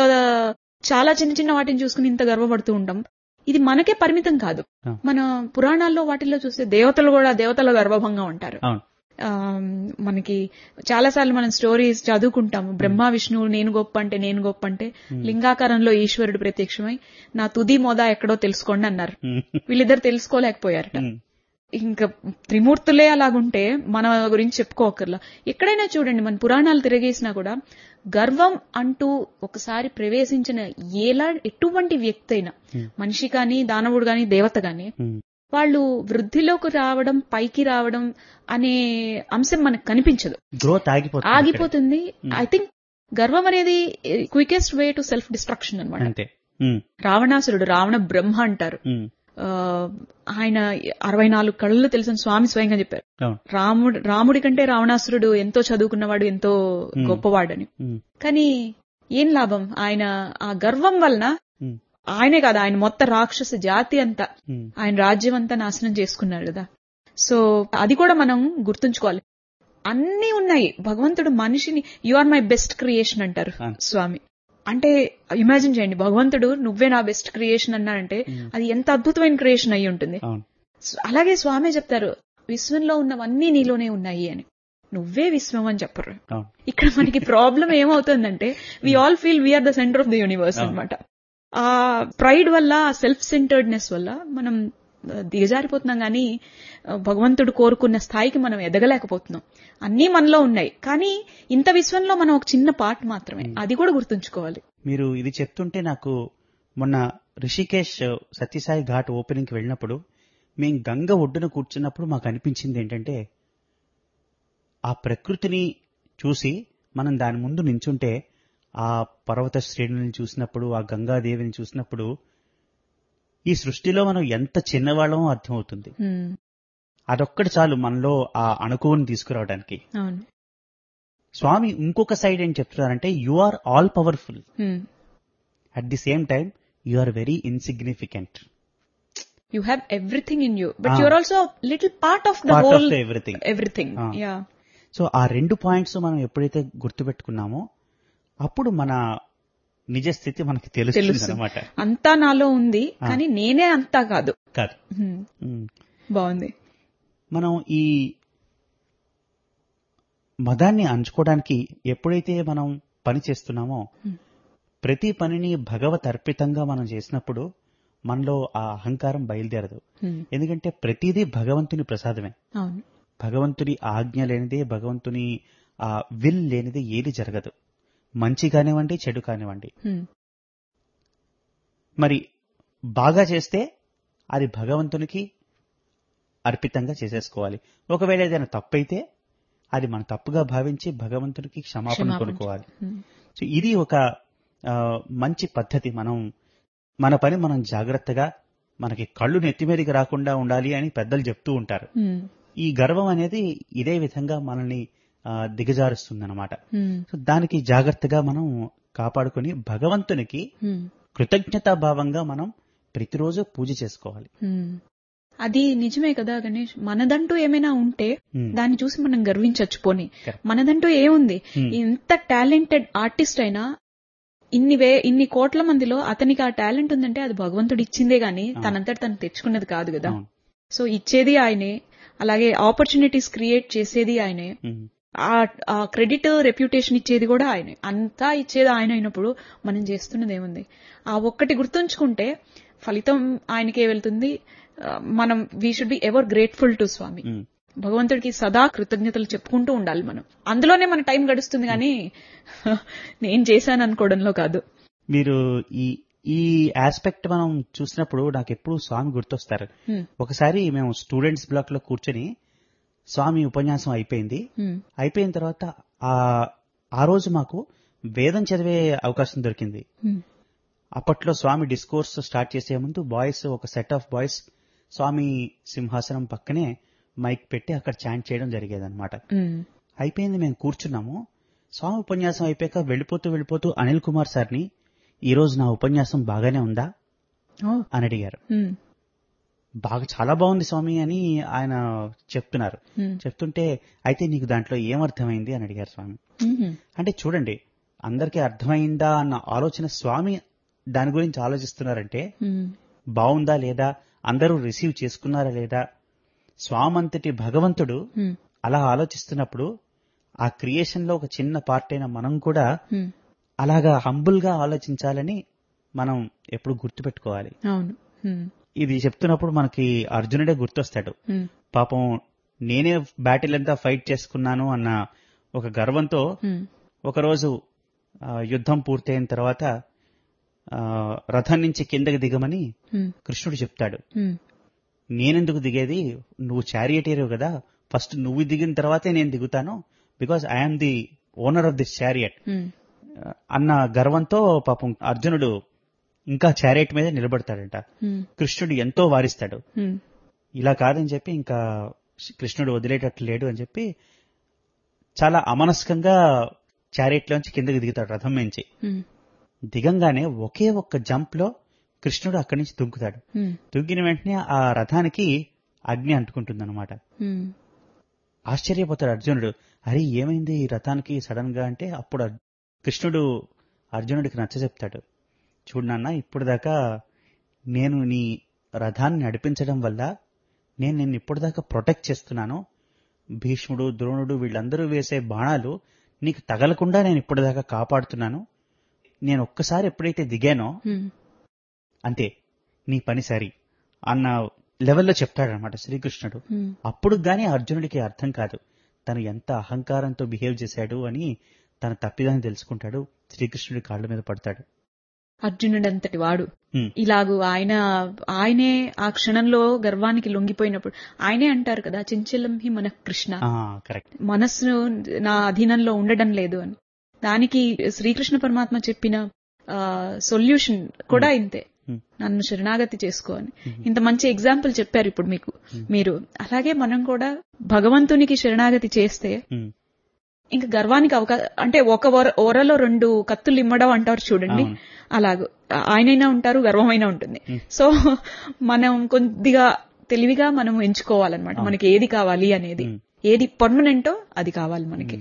[SPEAKER 7] చాలా చిన్న చిన్న వాటిని చూసుకుని ఇంత గర్వపడుతూ ఉంటాం ఇది మనకే పరిమితం కాదు
[SPEAKER 2] ఆ.
[SPEAKER 7] మన పురాణాల్లో వాటిల్లో చూస్తే దేవతలు కూడా దేవతల గర్వభంగా ఉంటారు
[SPEAKER 2] అవును
[SPEAKER 7] ఆ, మనకి చాలా సార్లు మనం స్టోరీస్ చదువుకుంటాము బ్రహ్మ విష్ణువు నేను గొప్ప అంటే నేను గొప్ప అంటే లింగాకారంలో ఈశ్వరుడు ప్రత్యక్షమై నా తుది మోదా ఎక్కడో తెలుసుకోండి అన్నారు
[SPEAKER 2] ఉమ్,
[SPEAKER 7] వీళ్ళిద్దరు తెలుసుకోలేకపోయారట
[SPEAKER 2] ఉమ్,
[SPEAKER 7] ఇంకా త్రిమూర్తులే అలాగుంటే మన గురించి చెప్పుకోకర్లా ఎక్కడైనా చూడండి మన పురాణాలు తిరగేసినా కూడా గర్వం అంటూ ఒకసారి ప్రవేశించిన ఎలా ఎటువంటి వ్యక్తి అయినా
[SPEAKER 2] Hmm.
[SPEAKER 7] మనిషి కాని దానవుడు గాని దేవత గాని
[SPEAKER 2] ఉమ్,
[SPEAKER 7] వాళ్ళు వృద్ధిలోకి రావడం పైకి రావడం అనే అంశం మనకు కనిపించదు
[SPEAKER 2] గ్రోత్ ఆగిపోతుంది
[SPEAKER 7] ఆగిపోతుంది ఐ థింక్ గర్వం అనేది quickest way to self destruction
[SPEAKER 2] ఇక్కడ.
[SPEAKER 7] అనమాట
[SPEAKER 2] అంతే ఉమ్,
[SPEAKER 7] రావణాసురుడు రావణ బ్రహ్మ అంటారు
[SPEAKER 2] ఉమ్,
[SPEAKER 7] ఆ, ఆయన అరవై నాలుగు కళ్ళు తెలిసిన స్వామి స్వయంగా చెప్పారు
[SPEAKER 2] అవును
[SPEAKER 7] రాముడు రాముడి కంటే రావణాసురుడు ఎంతో చదువుకున్నవాడు ఎంతో
[SPEAKER 2] Hmm.
[SPEAKER 7] గొప్పవాడని
[SPEAKER 2] ఉమ్,
[SPEAKER 7] కానీ ఏం లాభం ఆయన ఆ గర్వం వలన
[SPEAKER 2] ఉమ్,
[SPEAKER 7] ఆయనే కాదు ఆయన మొత్తం రాక్షస జాతి అంతా
[SPEAKER 2] ఉమ్,
[SPEAKER 7] ఆయన రాజ్యం అంతా నాశనం చేసుకున్నారు కదా సో అది కూడా మనం గుర్తుంచుకోవాలి అన్నీ ఉన్నాయి భగవంతుడు మనిషిని you are my best creation అంటారు
[SPEAKER 2] Ah.
[SPEAKER 7] స్వామి అంటే ఇమాజిన్ చేయండి భగవంతుడు నువ్వే నా బెస్ట్ క్రియేషన్ అన్నారంటే అది ఎంత అద్భుతమైన క్రియేషన్ అయి ఉంటుంది
[SPEAKER 2] అవును
[SPEAKER 7] స్వ- అలాగే స్వామి చెప్తారు విశ్వంలో ఉన్నవన్నీ నీలోనే ఉన్నాయి అని నువ్వే విశ్వం అని చెప్పరు
[SPEAKER 2] అవును
[SPEAKER 7] ఇక్కడ మనకి ప్రాబ్లం ఏమవుతుందంటే we all feel we are the centre of the universe
[SPEAKER 2] అవును.
[SPEAKER 7] అన్నమాట ఆ ప్రైడ్ వల్ల ఆ సెల్ఫ్ సెంటర్డ్నెస్ వల్ల మనం ఆ, దిగజారిపోతున్నాం కానీ ఆ, భగవంతుడు కోరుకున్న స్థాయికి మనం ఎదగలేకపోతున్నాం అన్నీ మనలో ఉన్నాయి కానీ ఇంత విశ్వంలో మనం ఒక చిన్న పార్ట్ మాత్రమే అది కూడా గుర్తుంచుకోవాలి
[SPEAKER 2] మీరు ఇది చెప్తుంటే నాకు మొన్న రిషికేశ్ సత్యసాయి ఘాట్ ఓపెనింగ్ కి వెళ్ళినప్పుడు మేము గంగ ఒడ్డున కూర్చున్నప్పుడు మాకు అనిపించింది ఏంటంటే ఆ ప్రకృతిని చూసి మనం దాని ముందు నించుంటే ఆ పర్వత శ్రేణులను చూసినప్పుడు ఆ గంగాదేవిని చూసినప్పుడు ఈ సృష్టిలో మనం ఎంత చిన్నవాళ్ళమో అర్థమవుతుంది
[SPEAKER 7] ఉమ్,
[SPEAKER 2] అదొక్కటి చాలు మనలో ఆ అణుకువని తీసుకురావడానికి
[SPEAKER 7] అవును
[SPEAKER 2] స్వామి ఇంకొక సైడ్ ఏం చెప్తున్నారంటే you are all powerful
[SPEAKER 7] um.
[SPEAKER 2] At the same time you are very insignificant
[SPEAKER 7] you have everything in you but
[SPEAKER 2] Ah.
[SPEAKER 7] You're also little part of the
[SPEAKER 2] part of
[SPEAKER 7] whole
[SPEAKER 2] the everything
[SPEAKER 7] everything
[SPEAKER 2] Ah.
[SPEAKER 7] Yeah
[SPEAKER 2] so ఆ రెండు points మనం ఎప్పుడైతే గుర్తుపెట్టుకున్నామో అప్పుడు మన నిజ స్థితి మనకి తెలుస్తుంది
[SPEAKER 7] తెలుస్తుంది.
[SPEAKER 2] అనమాట
[SPEAKER 7] అంతా నాలో ఉంది కానీ నేనే అంతా కాదు
[SPEAKER 2] కాదు
[SPEAKER 7] ఉమ్,
[SPEAKER 2] ఉమ్.
[SPEAKER 7] బాగుంది
[SPEAKER 2] మనం ఈ మదాన్ని అంచుకోవడానికి ఎప్పుడైతే మనం పని చేస్తున్నామో
[SPEAKER 7] Hmm.
[SPEAKER 2] ప్రతి పనిని భగవత్ అర్పితంగా మనం చేసినప్పుడు మనలో ఆ అహంకారం బయలుదేరదు
[SPEAKER 7] ఉమ్,
[SPEAKER 2] ఎందుకంటే ప్రతిదీ భగవంతుని ప్రసాదమే
[SPEAKER 7] అవును
[SPEAKER 2] భగవంతుని ఆజ్ఞ లేనిదే భగవంతుని ఆ విల్ లేనిదే ఏది జరగదు మంచి కానివ్వండి చెడు కానివ్వండి
[SPEAKER 7] హ్మ్.
[SPEAKER 2] మరి బాగా చేస్తే అది భగవంతునికి అర్పితంగా చేసేసుకోవాలి ఒకవేళ ఏదైనా తప్పైతే అది మన తప్పుగా భావించి భగవంతునికి క్షమాపణ
[SPEAKER 7] క్షమాపణ.
[SPEAKER 2] కొనుక్కోవాలి
[SPEAKER 7] హ్మ్.
[SPEAKER 2] సో ఇది ఒక ఆ, మంచి పద్ధతి మనం మన పని మనం జాగ్రత్తగా మనకి కళ్ళు నెత్తిమీదకి రాకుండా ఉండాలి అని పెద్దలు చెప్తూ ఉంటారు
[SPEAKER 7] హ్మ్.
[SPEAKER 2] ఈ గర్వం అనేది ఇదే విధంగా మనల్ని దిగజారుస్తుంది అనమాట
[SPEAKER 7] హ్మ్.
[SPEAKER 2] సో దానికి జాగ్రత్తగా మనం కాపాడుకొని భగవంతునికి
[SPEAKER 7] హ్మ్.
[SPEAKER 2] కృతజ్ఞతాభావంగా మనం ప్రతిరోజు పూజ చేసుకోవాలి
[SPEAKER 7] హ్మ్. అది నిజమే కదా గణేష్ మనదంటూ ఏమైనా ఉంటే
[SPEAKER 2] Hmm.
[SPEAKER 7] దాన్ని చూసి మనం గర్వించచ్చు పోనీ
[SPEAKER 2] Correct.
[SPEAKER 7] మనదంటూ ఏముంది
[SPEAKER 2] Hmm.
[SPEAKER 7] ఎంత టాలెంటెడ్ ఆర్టిస్ట్ అయినా ఇన్ని వే ఇన్ని కోట్ల మందిలో అతనికి ఆ టాలెంట్ ఉందంటే అది భగవంతుడు ఇచ్చిందే గాని తనంతట తను తెచ్చుకున్నది కాదు కదా
[SPEAKER 2] అవును.
[SPEAKER 7] సో ఇచ్చేది ఆయనే అలాగే ఆపర్చునిటీస్ క్రియేట్ చేసేది ఆయనే
[SPEAKER 2] ఉమ్.
[SPEAKER 7] ఆ క్రెడిట్ రెప్యుటేషన్ ఇచ్చేది కూడా ఆయనే అంతా ఇచ్చేది ఆయన అయినప్పుడు మనం చేస్తున్నది ఏముంది ఆ ఒక్కటి గుర్తుంచుకుంటే ఫలితం ఆయనకే వెళ్తుంది ఆ, మనం we should be ever grateful to Swami
[SPEAKER 2] um.
[SPEAKER 7] భగవంతుడికి సదా కృతజ్ఞతలు చెప్పుకుంటూ ఉండాలి మనం అందులోనే మన టైం గడుస్తుంది కానీ నేను చేశాను అనుకోవడంలో కాదు
[SPEAKER 2] మీరు ఈ ఈ ఆస్పెక్ట్ మనం చూసినప్పుడు నాకు ఎప్పుడు స్వామి గుర్తొస్తారు
[SPEAKER 7] హ్మ్,
[SPEAKER 2] ఒకసారి మేము స్టూడెంట్స్ బ్లాక్ లో కూర్చొని స్వామి ఉపన్యాసం అయిపోయింది
[SPEAKER 7] హ్మ్,
[SPEAKER 2] అయిపోయిన తర్వాత ఆ ఆ రోజు మాకు వేదం చదివే అవకాశం దొరికింది
[SPEAKER 7] హ్మ్,
[SPEAKER 2] అప్పట్లో స్వామి డిస్కోర్స్ స్టార్ట్ చేసే ముందు బాయ్స్ ఒక సెట్ ఆఫ్ బాయ్స్ స్వామి సింహాసనం పక్కనే మైక్ పెట్టి అక్కడ చాంట్ చేయడం జరిగేదన్నమాట
[SPEAKER 7] హ్మ్,
[SPEAKER 2] అయిపోయింది మేము కూర్చున్నాము స్వామి ఉపన్యాసం అయిపోయాక వెళ్ళిపోతూ వెళ్ళిపోతూ అనిల్ కుమార్ సార్ని ఈ రోజు నా ఉపన్యాసం బాగానే ఉందా
[SPEAKER 7] ఓ,
[SPEAKER 2] అని అడిగారు
[SPEAKER 7] హ్మ్,
[SPEAKER 2] బాగా చాలా బాగుంది స్వామి అని ఆయన చెప్తున్నారు
[SPEAKER 7] హ్మ్,
[SPEAKER 2] చెప్తుంటే అయితే నీకు దాంట్లో ఏమర్థమైంది అని అడిగారు స్వామి
[SPEAKER 7] హ్మ్,
[SPEAKER 2] అంటే చూడండి అందరికీ అర్థమైందా అన్న ఆలోచన స్వామి దాని గురించి ఆలోచిస్తున్నారంటే
[SPEAKER 7] హ్మ్,
[SPEAKER 2] బాగుందా లేదా అందరూ రిసీవ్ చేసుకున్నారా లేదా స్వామంతటి భగవంతుడు
[SPEAKER 7] హ్మ్,
[SPEAKER 2] అలా ఆలోచిస్తున్నప్పుడు ఆ క్రియేషన్ లో ఒక చిన్న పార్ట్ అయిన మనం కూడా
[SPEAKER 7] హ్మ్.
[SPEAKER 2] అలాగా హంబుల్ గా ఆలోచించాలని మనం ఎప్పుడు గుర్తుపెట్టుకోవాలి
[SPEAKER 7] అవును హ్మ్,
[SPEAKER 2] ఇది చెప్తున్నప్పుడు మనకి అర్జునుడే గుర్తొస్తాడు
[SPEAKER 7] హ్మ్,
[SPEAKER 2] పాపం నేనే బ్యాటిల్ అంతా ఫైట్ చేసుకున్నాను అన్న ఒక గర్వంతో
[SPEAKER 7] హ్మ్,
[SPEAKER 2] ఒకరోజు ఆ, యుద్ధం పూర్తయిన తర్వాత ఆ, రథం నుంచి కిందకి దిగమని
[SPEAKER 7] హ్మ్,
[SPEAKER 2] కృష్ణుడు చెప్తాడు
[SPEAKER 7] హ్మ్,
[SPEAKER 2] నేనెందుకు దిగేది నువ్వు చారియటేరియో కదా ఫస్ట్ నువ్వు దిగిన తర్వాతే నేను దిగుతాను because I'm the owner of this chariot
[SPEAKER 7] hmm,
[SPEAKER 2] అన్న గర్వంతో పాపం అర్జునుడు ఇంకా చారియట్ మీద నిలబడతాడంట
[SPEAKER 7] హ్మ్,
[SPEAKER 2] కృష్ణుడు ఎంతో వారిస్తాడు
[SPEAKER 7] హ్మ్,
[SPEAKER 2] ఇలా కాదని చెప్పి ఇంకా కృష్ణుడు వదిలేటట్లు లేడు అని చెప్పి చాలా అమనస్కంగా చారియట్ లోంచి కిందకి దిగుతాడు రథం నుంచి
[SPEAKER 7] హ్మ్,
[SPEAKER 2] దిగంగానే ఒకే ఒక్క జంప్ లో కృష్ణుడు అక్కడి నుంచి దుంకుతాడు
[SPEAKER 7] హ్మ్,
[SPEAKER 2] దుంకిన వెంటనే ఆ రథానికి అగ్ని అంటుకుంటుంది అనమాట
[SPEAKER 7] హ్మ్,
[SPEAKER 2] ఆశ్చర్యపోతాడు అర్జునుడు అరే ఏమైంది ఈ రథానికి సడన్ గా అంటే అప్పుడు అర్- కృష్ణుడు అర్జునుడికి నచ్చ చెప్తాడు చూడు నాన్న ఇప్పుడు దాకా నేను నీ రథాన్ని నడిపించడం వల్ల నేను నిన్ను ఇప్పటిదాకా ప్రొటెక్ట్ చేస్తున్నాను భీష్ముడు ద్రోణుడు వీళ్ళందరూ వేసే బాణాలు నీకు తగలకుండా నేను ఇప్పటిదాకా కాపాడుతున్నాను నేను ఒక్కసారి ఎప్పుడైతే దిగానో
[SPEAKER 7] హ్మ్,
[SPEAKER 2] అంతే నీ పని సరి అన్న లెవెల్లో చెప్తాడనమాట శ్రీకృష్ణుడు
[SPEAKER 7] హ్మ్.
[SPEAKER 2] అప్పుడు గాని అర్జునుడికి అర్థం కాదు తను ఎంత అహంకారంతో బిహేవ్ చేశాడు అని తన తప్పిదాన్ని తెలుసుకుంటాడు శ్రీకృష్ణుడి కాళ్ళ మీద పడతాడు
[SPEAKER 7] అర్జునుడంతటి వాడు
[SPEAKER 2] హ్మ్.
[SPEAKER 7] ఇలాగు ఆయన ఆయనే ఆ క్షణంలో గర్వానికి లొంగిపోయినప్పుడు ఆయనే అంటారు కదా చెంచలం హి మన కృష్ణ
[SPEAKER 2] ఆ కరెక్ట్
[SPEAKER 7] మనస్సు నా అధీనంలో ఉండడం లేదు అని దానికి శ్రీకృష్ణ పరమాత్మ చెప్పిన సొల్యూషన్ కూడా ఇంతే
[SPEAKER 2] Hmm.
[SPEAKER 7] నన్ను శరణాగతి చేసుకో అని ఇంత మంచి ఎగ్జాంపుల్ చెప్పారు ఇప్పుడు మీకు మీరు అలాగే మనం కూడా భగవంతునికి శరణాగతి చేస్తే ఇంకా గర్వానికి అవకాశం అంటే ఒక ఓర- ఓరలో రెండు కత్తులు ఇమ్మడం అంటారు చూడండి
[SPEAKER 2] అవును.
[SPEAKER 7] అలాగూ ఆయనైనా ఉంటారు గర్వమైనా ఉంటుంది సో మనం కొద్దిగా తెలివిగా మనం ఎంచుకోవాలన్నమాట మనకి ఏది కావాలి అనేది
[SPEAKER 2] Hmm.
[SPEAKER 7] ఏది పర్మనెంటో అది కావాలి మనకి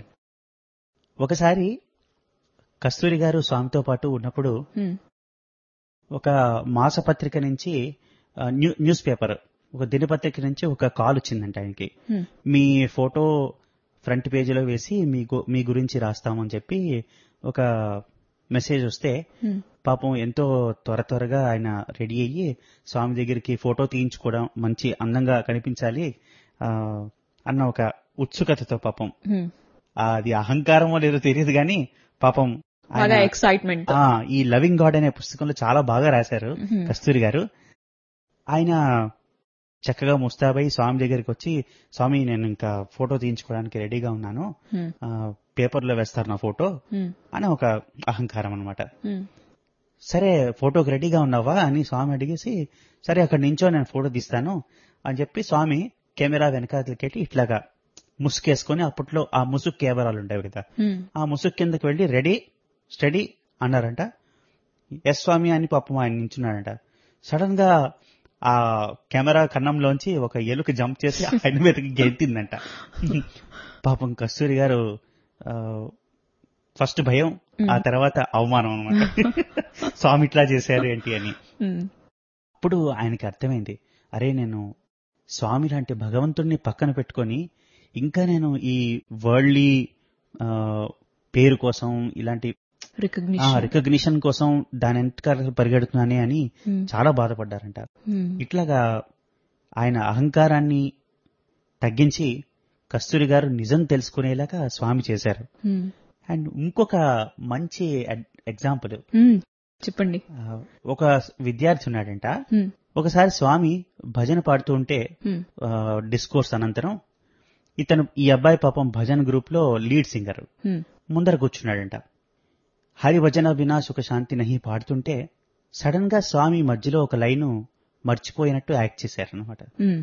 [SPEAKER 2] ఒకసారి కస్తూరి గారు స్వామితో పాటు ఉన్నప్పుడు
[SPEAKER 7] Hmm.
[SPEAKER 2] ఒక మాసపత్రిక నుంచి ఆ, న్యూ న్యూస్ పేపర్ ఒక దినపత్రిక నుంచి ఒక కాల్ వచ్చిందంట ఆయనకి
[SPEAKER 7] Hmm.
[SPEAKER 2] మీ ఫోటో ఫ్రంట్ పేజీలో వేసి మీ గు- మీ గురించి రాస్తామని చెప్పి ఒక మెసేజ్ వస్తే
[SPEAKER 7] Hmm.
[SPEAKER 2] పాపం ఎంతో త్వర త్వరగా ఆయన రెడీ అయ్యి స్వామి దగ్గరికి ఫోటో తీయించుకోవడం మంచి అందంగా కనిపించాలి ఆ, అన్న ఒక ఉత్సుకతతో పాపం
[SPEAKER 7] Hmm.
[SPEAKER 2] ఆ, అది అహంకారమో లేదో తెలియదు కానీ పాపం
[SPEAKER 7] బాగా
[SPEAKER 2] ఆయన-
[SPEAKER 7] ఎక్సైట్మెంట్
[SPEAKER 2] ఆ, ఈ లవింగ్ గాడ్ అనే పుస్తకంలో చాలా బాగా రాశారు
[SPEAKER 7] మ్మ్.
[SPEAKER 2] కస్తూరి గారు ఆయన చక్కగా ముస్తాబై స్వామి దగ్గరికి వచ్చి స్వామి నేను ఇంకా ఫోటో తీయించుకోవడానికి రెడీగా ఉన్నాను
[SPEAKER 7] హ్మ్.
[SPEAKER 2] ఆ, పేపర్లో వేస్తారు నా ఫోటో
[SPEAKER 7] హ్మ్.
[SPEAKER 2] అని ఒక అహంకారం అనమాట
[SPEAKER 7] హ్మ్.
[SPEAKER 2] సరే ఫోటోకి రెడీగా ఉన్నావా అని స్వామి అడిగేసి సరే అక్కడ నించో నేను ఫోటో తీస్తాను అని చెప్పి స్వామి కెమెరా వెనకాలకెట్టి ఇట్లాగా ముసుకేసుకొని అప్పట్లో ఆ ముసుగు కెమెరాలు ఉండేవి కదా
[SPEAKER 7] హ్మ్.
[SPEAKER 2] ఆ ముసుగు కిందకి వెళ్ళి రెడీ స్టడీ అన్నారంట ఎస్ స్వామి అని పాపం ఆయన నించున్నాడంట సడన్ గా ఆ కెమెరా కన్నంలోంచి ఒక ఎలుక జంప్ చేసి ఆయన మీదకి గెంతిందంట పాపం కస్తూరి గారు ఆ, ఫస్ట్ భయం ఆ తర్వాత అవమానం అనమాట స్వామి ఇట్లా చేశారు ఏంటి అని
[SPEAKER 7] హ్మ్.
[SPEAKER 2] అప్పుడు ఆయనకి అర్థమైంది అరే నేను స్వామి లాంటి భగవంతుడిని పక్కన పెట్టుకొని ఇంకా నేను ఈ వరల్డ్లీ పేరు కోసం ఇలాంటి
[SPEAKER 7] రికగ్నిషన్
[SPEAKER 2] రికగ్నిషన్ కోసం దాని వెనకాల పరిగెడుతున్నానే అని
[SPEAKER 7] Hmm.
[SPEAKER 2] చాలా బాధపడ్డారంట
[SPEAKER 7] హ్మ్.
[SPEAKER 2] ఇట్లాగా ఆయన అహంకారాన్ని తగ్గించి కస్తూరి గారు నిజం తెలుసుకునేలాగా స్వామి చేశారు
[SPEAKER 7] హ్మ్.
[SPEAKER 2] అండ్ ఇంకొక మంచి ఎగ్జాంపుల్
[SPEAKER 7] హ్మ్. చెప్పండి
[SPEAKER 2] ఒక విద్యార్థి ఉన్నాడంట
[SPEAKER 7] హ్మ్.
[SPEAKER 2] ఒకసారి స్వామి భజన పాడుతూ ఉంటే
[SPEAKER 7] హ్మ్.
[SPEAKER 2] డిస్కోర్స్ అనంతరం ఇతను ఈ అబ్బాయి పాపం భజన్ గ్రూప్ లో లీడ్ సింగర్
[SPEAKER 7] హ్మ్.
[SPEAKER 2] ముందర కూర్చున్నాడంట హరి భజన వినా సుఖ శాంతి నహి పాడుతుంటే సడన్ గా స్వామి మధ్యలో ఒక లైను మర్చిపోయినట్టు యాక్ట్ చేశారనమాట
[SPEAKER 7] హ్మ్.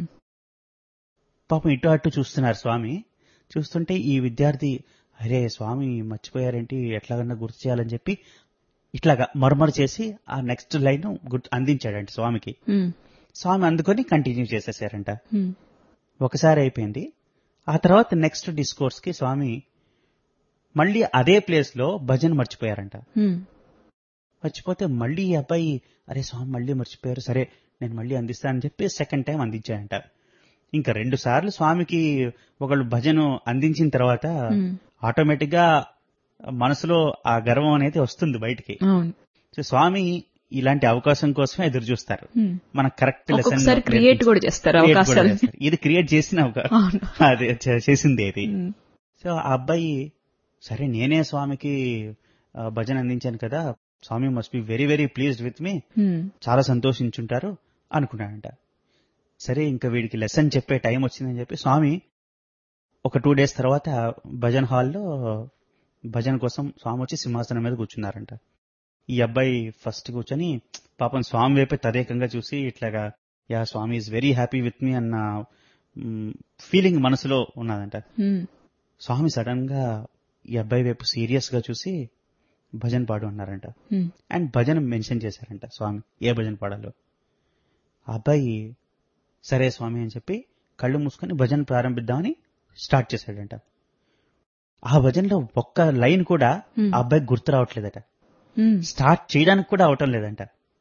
[SPEAKER 2] పాపం ఇటు అటు చూస్తున్నారు స్వామి చూస్తుంటే ఈ విద్యార్థి అరే స్వామి మర్చిపోయారేంటి ఎట్లాగన్నా గుర్తు చేయాలని చెప్పి ఇట్లాగా మర్మర్ చేసి ఆ నెక్స్ట్ లైన్ గుర్తు అందించాడంట స్వామికి
[SPEAKER 7] హ్మ్.
[SPEAKER 2] స్వామి అందుకొని కంటిన్యూ చేసేసారంట
[SPEAKER 7] హ్మ్.
[SPEAKER 2] ఒకసారి అయిపోయింది ఆ తర్వాత నెక్స్ట్ డిస్కోర్స్ కి స్వామి మళ్ళీ అదే ప్లేస్ లో భజన మర్చిపోయారంట
[SPEAKER 7] హ్మ్.
[SPEAKER 2] మర్చిపోతే మళ్ళీ ఈ అబ్బాయి అరే స్వామి మళ్ళీ మర్చిపోయారు సరే నేను మళ్ళీ అందిస్తానని చెప్పి సెకండ్ టైం అందించాడంట ఇంకా రెండు సార్లు స్వామికి ఒకళ్ళు భజన అందించిన తర్వాత
[SPEAKER 7] హ్మ్.
[SPEAKER 2] ఆటోమేటిక్ గా మనసులో ఆ గర్వం అనేది వస్తుంది బయటికి
[SPEAKER 7] అవును
[SPEAKER 2] సో స్వామి ఇలాంటి అవకాశం కోసమే ఎదురు చూస్తారు
[SPEAKER 7] హ్మ్.
[SPEAKER 2] మన కరెక్ట్
[SPEAKER 7] ఒక్కొక్కసారి క్రియేట్ కూడా చేస్తారు అవకాశాలు
[SPEAKER 2] ఇది క్రియేట్ చేసిన అవకాశం
[SPEAKER 7] అవును
[SPEAKER 2] అదే చే- చేసింది ఇది
[SPEAKER 7] హ్మ్.
[SPEAKER 2] సో ఆ అబ్బాయి సరే నేనే స్వామికి ఆ, భజన అందించాను కదా Swami must be very very pleased with me
[SPEAKER 7] hmm.
[SPEAKER 2] చాలా సంతోషించుంటారు అనుకున్నాడంట సరే ఇంకా వీడికి లెసన్ చెప్పే టైం వచ్చిందని చెప్పి స్వామి ఒక టూ డేస్ తర్వాత భజన్ హాల్లో భజన కోసం స్వామి వచ్చి సింహాసనం మీద కూర్చున్నారంట ఈ అబ్బాయి ఫస్ట్ కూర్చొని పాపం స్వామి వైపే తదేకంగా చూసి ఇట్లాగా yeah Swami is very happy with me అన్న ఫీలింగ్ మనసులో ఉన్నదంట
[SPEAKER 7] హ్మ్.
[SPEAKER 2] స్వామి సడన్ గా ఈ అబ్బాయి వైపు సీరియస్ గా చూసి భజన్ పాడు అన్నారంట
[SPEAKER 7] హ్మ్.
[SPEAKER 2] అండ్ భజన మెన్షన్ చేశారంట స్వామి ఏ భజన పాడాలో ఆ అబ్బాయి సరే స్వామి అని చెప్పి కళ్ళు మూసుకొని భజన ప్రారంభిద్దామని స్టార్ట్ చేశాడంట ఆ భజనలో ఒక్క లైన్ కూడా
[SPEAKER 7] Hmm.
[SPEAKER 2] ఆ అబ్బాయికి గుర్తు రావట్లేదట
[SPEAKER 7] హ్మ్.
[SPEAKER 2] స్టార్ట్ చేయడానికి కూడా అవటం లేదంట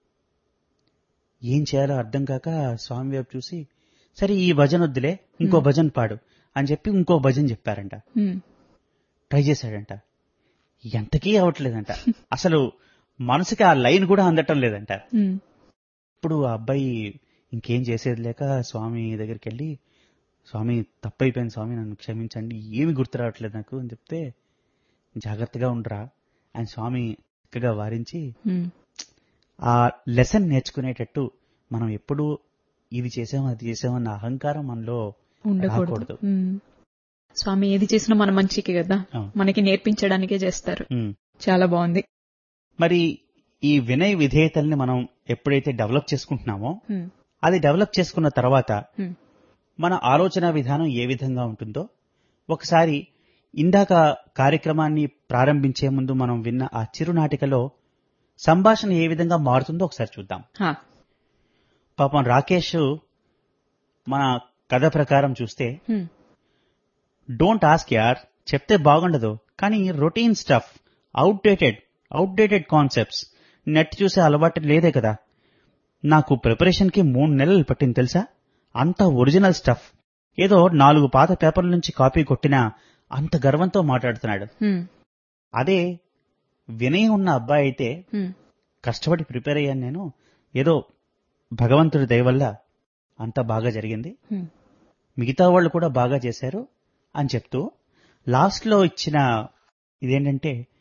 [SPEAKER 2] ఏం చేయాలో అర్థం కాక స్వామి వైపు చూసి సరే ఈ భజన వద్దులే ఇంకో భజన పాడు అని చెప్పి ఇంకో భజన చెప్పారంట
[SPEAKER 7] హ్మ్.
[SPEAKER 2] ట్రై చేశాడంట ఎంతకీ అవట్లేదంట అసలు మనసుకి ఆ లైన్ కూడా అందటం లేదంట
[SPEAKER 7] హ్మ్.
[SPEAKER 2] ఇప్పుడు ఆ అబ్బాయి ఇంకేం చేసేది లేక స్వామి దగ్గరికి వెళ్ళి స్వామి తప్పైపోయింది స్వామి నన్ను క్షమించండి ఏమి గుర్తు రావట్లేదు నాకు అని చెప్తే జాగ్రత్తగా ఉండరా ఆయన స్వామి చక్కగా వారించి
[SPEAKER 7] హ్మ్.
[SPEAKER 2] ఆ లెసన్ నేర్చుకునేటట్టు మనం ఎప్పుడు ఇది చేసాం అది చేసామన్న అహంకారం మనలో
[SPEAKER 7] ఉండకూడదు
[SPEAKER 2] రాకూడదు
[SPEAKER 7] హ్మ్. స్వామి ఏది చేసినా మన మంచికి కదా
[SPEAKER 2] అవును.
[SPEAKER 7] మనకి నేర్పించడానికే చేస్తారు
[SPEAKER 2] ఉమ్.
[SPEAKER 7] చాలా బాగుంది
[SPEAKER 2] మరి ఈ వినయ విధేయతల్ని మనం ఎప్పుడైతే డెవలప్ చేసుకుంటున్నామో
[SPEAKER 7] హ్మ్.
[SPEAKER 2] అది డెవలప్ చేసుకున్న తర్వాత
[SPEAKER 7] హ్మ్.
[SPEAKER 2] మన ఆలోచన విధానం ఏ విధంగా ఉంటుందో ఒకసారి ఇందాక కార్యక్రమాన్ని ప్రారంభించే ముందు మనం విన్న ఆ చిరునాటికలో సంభాషణ ఏ విధంగా మారుతుందో ఒకసారి చూద్దాం
[SPEAKER 7] హా.
[SPEAKER 2] పాపం రాకేష్ మన కథ ప్రకారం చూస్తే
[SPEAKER 7] హ్మ్.
[SPEAKER 2] డోంట్ ఆస్క్ యార్ చెప్తే బాగుండదు కానీ routine stuff outdated outdated concepts net చూసే అలవాటు లేదే కదా నాకు ప్రిపరేషన్ కి మూడు నెలలు పట్టింది తెలుసా అంత ఒరిజినల్ స్టఫ్ ఏదో నాలుగు పాత పేపర్ల నుంచి కాపీ కొట్టినా అంత గర్వంతో మాట్లాడుతున్నాడు
[SPEAKER 7] హ్మ్.
[SPEAKER 2] అదే వినయం ఉన్న అబ్బాయి అయితే
[SPEAKER 7] హ్మ్.
[SPEAKER 2] కష్టపడి ప్రిపేర్ అయ్యాను నేను ఏదో భగవంతుడి దయ వల్ల అంత బాగా జరిగింది
[SPEAKER 7] హ్మ్.
[SPEAKER 2] మిగతా వాళ్ళు కూడా బాగా చేశారు అని చెప్తూ లాస్ట్ లో ఇచ్చిన ఇదేంటంటే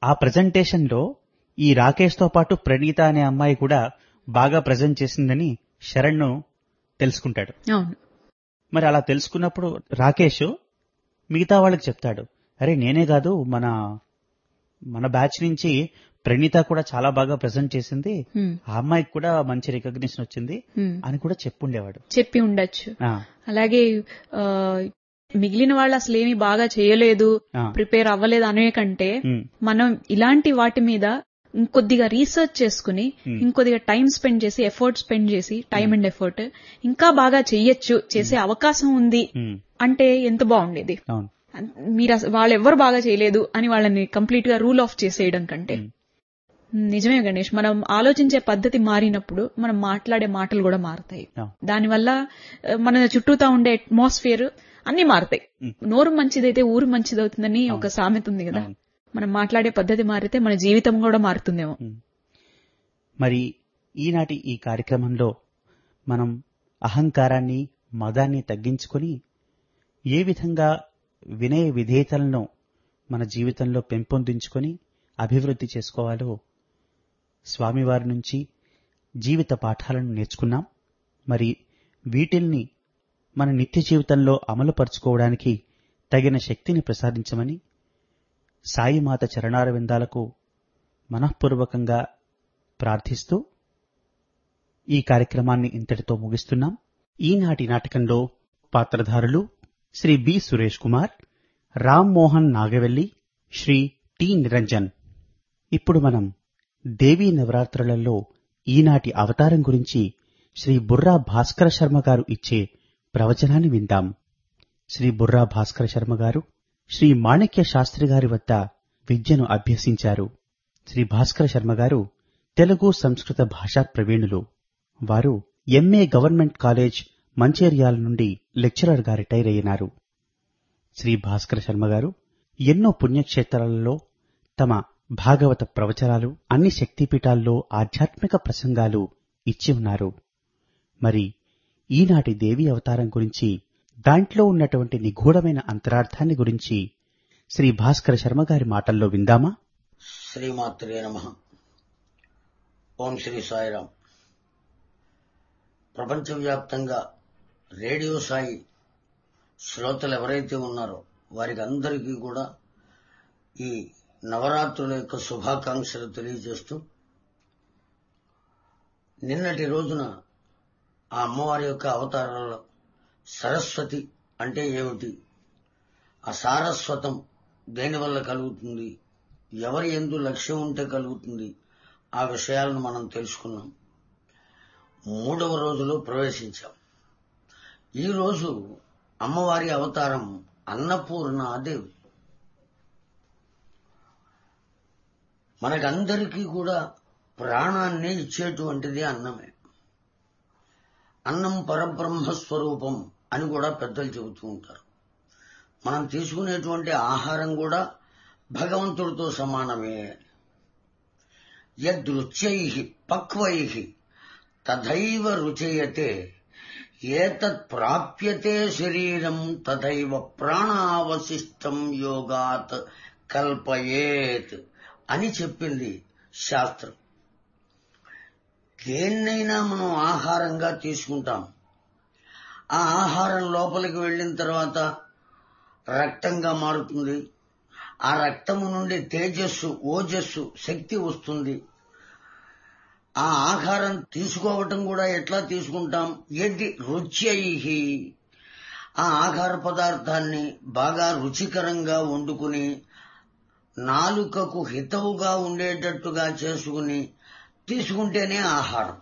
[SPEAKER 2] ఆ ప్రజెంటేషన్ లో ఈ రాకేష్ తో పాటు ప్రణీత అనే అమ్మాయి కూడా బాగా ప్రజెంట్ చేసిందని శరణ్ తెలుసుకుంటాడు
[SPEAKER 7] అవును
[SPEAKER 2] మరి అలా తెలుసుకున్నప్పుడు రాకేష్ మిగతా వాళ్ళకి చెప్తాడు అరే నేనే కాదు మన మన బ్యాచ్ నుంచి ప్రణీత కూడా చాలా బాగా ప్రజెంట్ చేసింది
[SPEAKER 7] హ్మ్.
[SPEAKER 2] ఆ అమ్మాయికి కూడా మంచి రికగ్నిషన్ వచ్చింది
[SPEAKER 7] హ్మ్.
[SPEAKER 2] అని కూడా చెప్పుండేవాడు
[SPEAKER 7] చెప్పి ఉండొచ్చు
[SPEAKER 2] ఆ,
[SPEAKER 7] అలాగే ఆ, మిగిలిన వాళ్ళు అసలు ఏమీ బాగా చేయలేదు
[SPEAKER 2] ఆ.
[SPEAKER 7] ప్రిపేర్ అవ్వలేదు అనే కంటే
[SPEAKER 2] ఉమ్,
[SPEAKER 7] మనం ఇలాంటి వాటి మీద ఇంకొద్దిగా రీసెర్చ్ చేసుకుని
[SPEAKER 2] Hmm.
[SPEAKER 7] ఇంకొద్దిగా టైం స్పెండ్ చేసి ఎఫర్ట్ స్పెండ్ చేసి టైం అండ్ ఎఫర్ట్ ఇంకా బాగా చెయ్యొచ్చు చేసే అవకాశం ఉంది
[SPEAKER 2] ఉమ్,
[SPEAKER 7] అంటే ఎంత బాగుండేది
[SPEAKER 2] అవును
[SPEAKER 7] అన్- మీరు అస- వాళ్ళు ఎవ్వరు బాగా చేయలేదు అని వాళ్ళని కంప్లీట్ గా రూల్ ఆఫ్ చేసేయడం కంటే
[SPEAKER 2] Hmm.
[SPEAKER 7] నిజమే గణేష్ మనం ఆలోచించే పద్ధతి మారినప్పుడు మనం మాట్లాడే మాటలు కూడా మారుతాయి
[SPEAKER 2] అవును.
[SPEAKER 7] దానివల్ల ఆ, మన చుట్టూతా ఉండే అట్మాస్ఫియర్ అన్ని మారుతాయి
[SPEAKER 2] Hmm.
[SPEAKER 7] నోరు మంచిదైతే ఊరు మంచిదవుతుందని ఒక సామెత ఉంది కదా
[SPEAKER 2] అవును.
[SPEAKER 7] మనం మాట్లాడే పద్ధతి మారితే మన జీవితం కూడా మారుతుందేమో
[SPEAKER 2] మరి ఈనాటి ఈ కార్యక్రమంలో మనం అహంకారాన్ని మదాన్ని తగ్గించుకొని ఏ విధంగా వినయ విధేయతలను మన జీవితంలో పెంపొందించుకొని అభివృద్ధి చేసుకోవాలో స్వామివారి నుంచి జీవిత పాఠాలను నేర్చుకున్నాం మరి వీటిల్ని మన నిత్య జీవితంలో అమలుపరుచుకోవడానికి తగిన శక్తిని ప్రసాదించమని సాయిమాత చరణార విందాలకు మనఃపూర్వకంగా ప్రార్థిస్తూ ఈ కార్యక్రమాన్ని ఇంతటితో ముగిస్తున్నాం ఈనాటి నాటకంలో పాత్రధారులు శ్రీ బి సురేష్ కుమార్ రామ్ మోహన్ నాగవెల్లి శ్రీ టి నిరంజన్ ఇప్పుడు మనం దేవీ నవరాత్రులలో ఈనాటి అవతారం గురించి శ్రీ బుర్రా భాస్కర శర్మ గారు ఇచ్చే ప్రవచనాన్ని విందాం శ్రీ బుర్రా భాస్కర శర్మ గారు శ్రీ మాణిక్య శాస్త్రి గారి వద్ద విద్యను అభ్యసించారు శ్రీ భాస్కర శర్మ గారు తెలుగు సంస్కృత భాషా ప్రవీణులు వారు ఎంఏ గవర్నమెంట్ కాలేజ్ మంచేరియాల నుండి లెక్చరర్ గా రిటైర్ అయినారు శ్రీ భాస్కర శర్మ గారు ఎన్నో పుణ్యక్షేత్రాలలో తమ భాగవత ప్రవచనాలు అన్ని శక్తిపీఠాల్లో ఆధ్యాత్మిక ప్రసంగాలు ఇచ్చి ఉన్నారు మరి ఈనాటి దేవి అవతారం గురించి దాంట్లో ఉన్నటువంటి నిగూఢమైన అంతరార్థాన్ని గురించి శ్రీ భాస్కర శర్మ గారి మాటల్లో విందామా
[SPEAKER 8] శ్రీమాత్రే నమ ఓం శ్రీ సాయిరాం ప్రపంచవ్యాప్తంగా రేడియో సాయి శ్రోతలు ఎవరైతే ఉన్నారో వారికి అందరికీ కూడా ఈ నవరాత్రుల యొక్క శుభాకాంక్షలు తెలియజేస్తూ నిన్నటి రోజున ఆ అమ్మవారి యొక్క అవతారాలలో సరస్వతి అంటే ఏమిటి ఆ సారస్వతం దేనివల్ల కలుగుతుంది ఎవరి ఎందు లక్ష్యం ఉంటే కలుగుతుంది ఆ విషయాలను మనం తెలుసుకున్నాం మూడవ రోజులో ప్రవేశించాం ఈ రోజు అమ్మవారి అవతారం అన్నపూర్ణాదేవి మనకందరికీ కూడా ప్రాణాన్ని ఇచ్చేటువంటిది అన్నమే అన్నం పరబ్రహ్మ స్వరూపం అని కూడా పెద్దలు చెబుతూ ఉంటారు మనం తీసుకునేటువంటి ఆహారం కూడా భగవంతుడితో సమానమే యదృచ్యై పక్వై తథైవ రుచయతే ఏతత్ ప్రాప్యతే శరీరం తథైవ ప్రాణావశిష్టం యోగాత్ కల్పయేత్ అని చెప్పింది శాస్త్రం దేన్నైనా మనం ఆహారంగా తీసుకుంటాం ఆ ఆహారం లోపలికి వెళ్ళిన తర్వాత రక్తంగా మారుతుంది ఆ రక్తము నుండి తేజస్సు ఓజస్సు శక్తి వస్తుంది ఆ ఆహారం తీసుకోవటం కూడా ఎట్లా తీసుకుంటాం ఎది రుచ్యై ఆ ఆహార పదార్థాన్ని బాగా రుచికరంగా వండుకుని నాలుకకు హితవుగా ఉండేటట్టుగా చేసుకుని తీసుకుంటేనే ఆహారం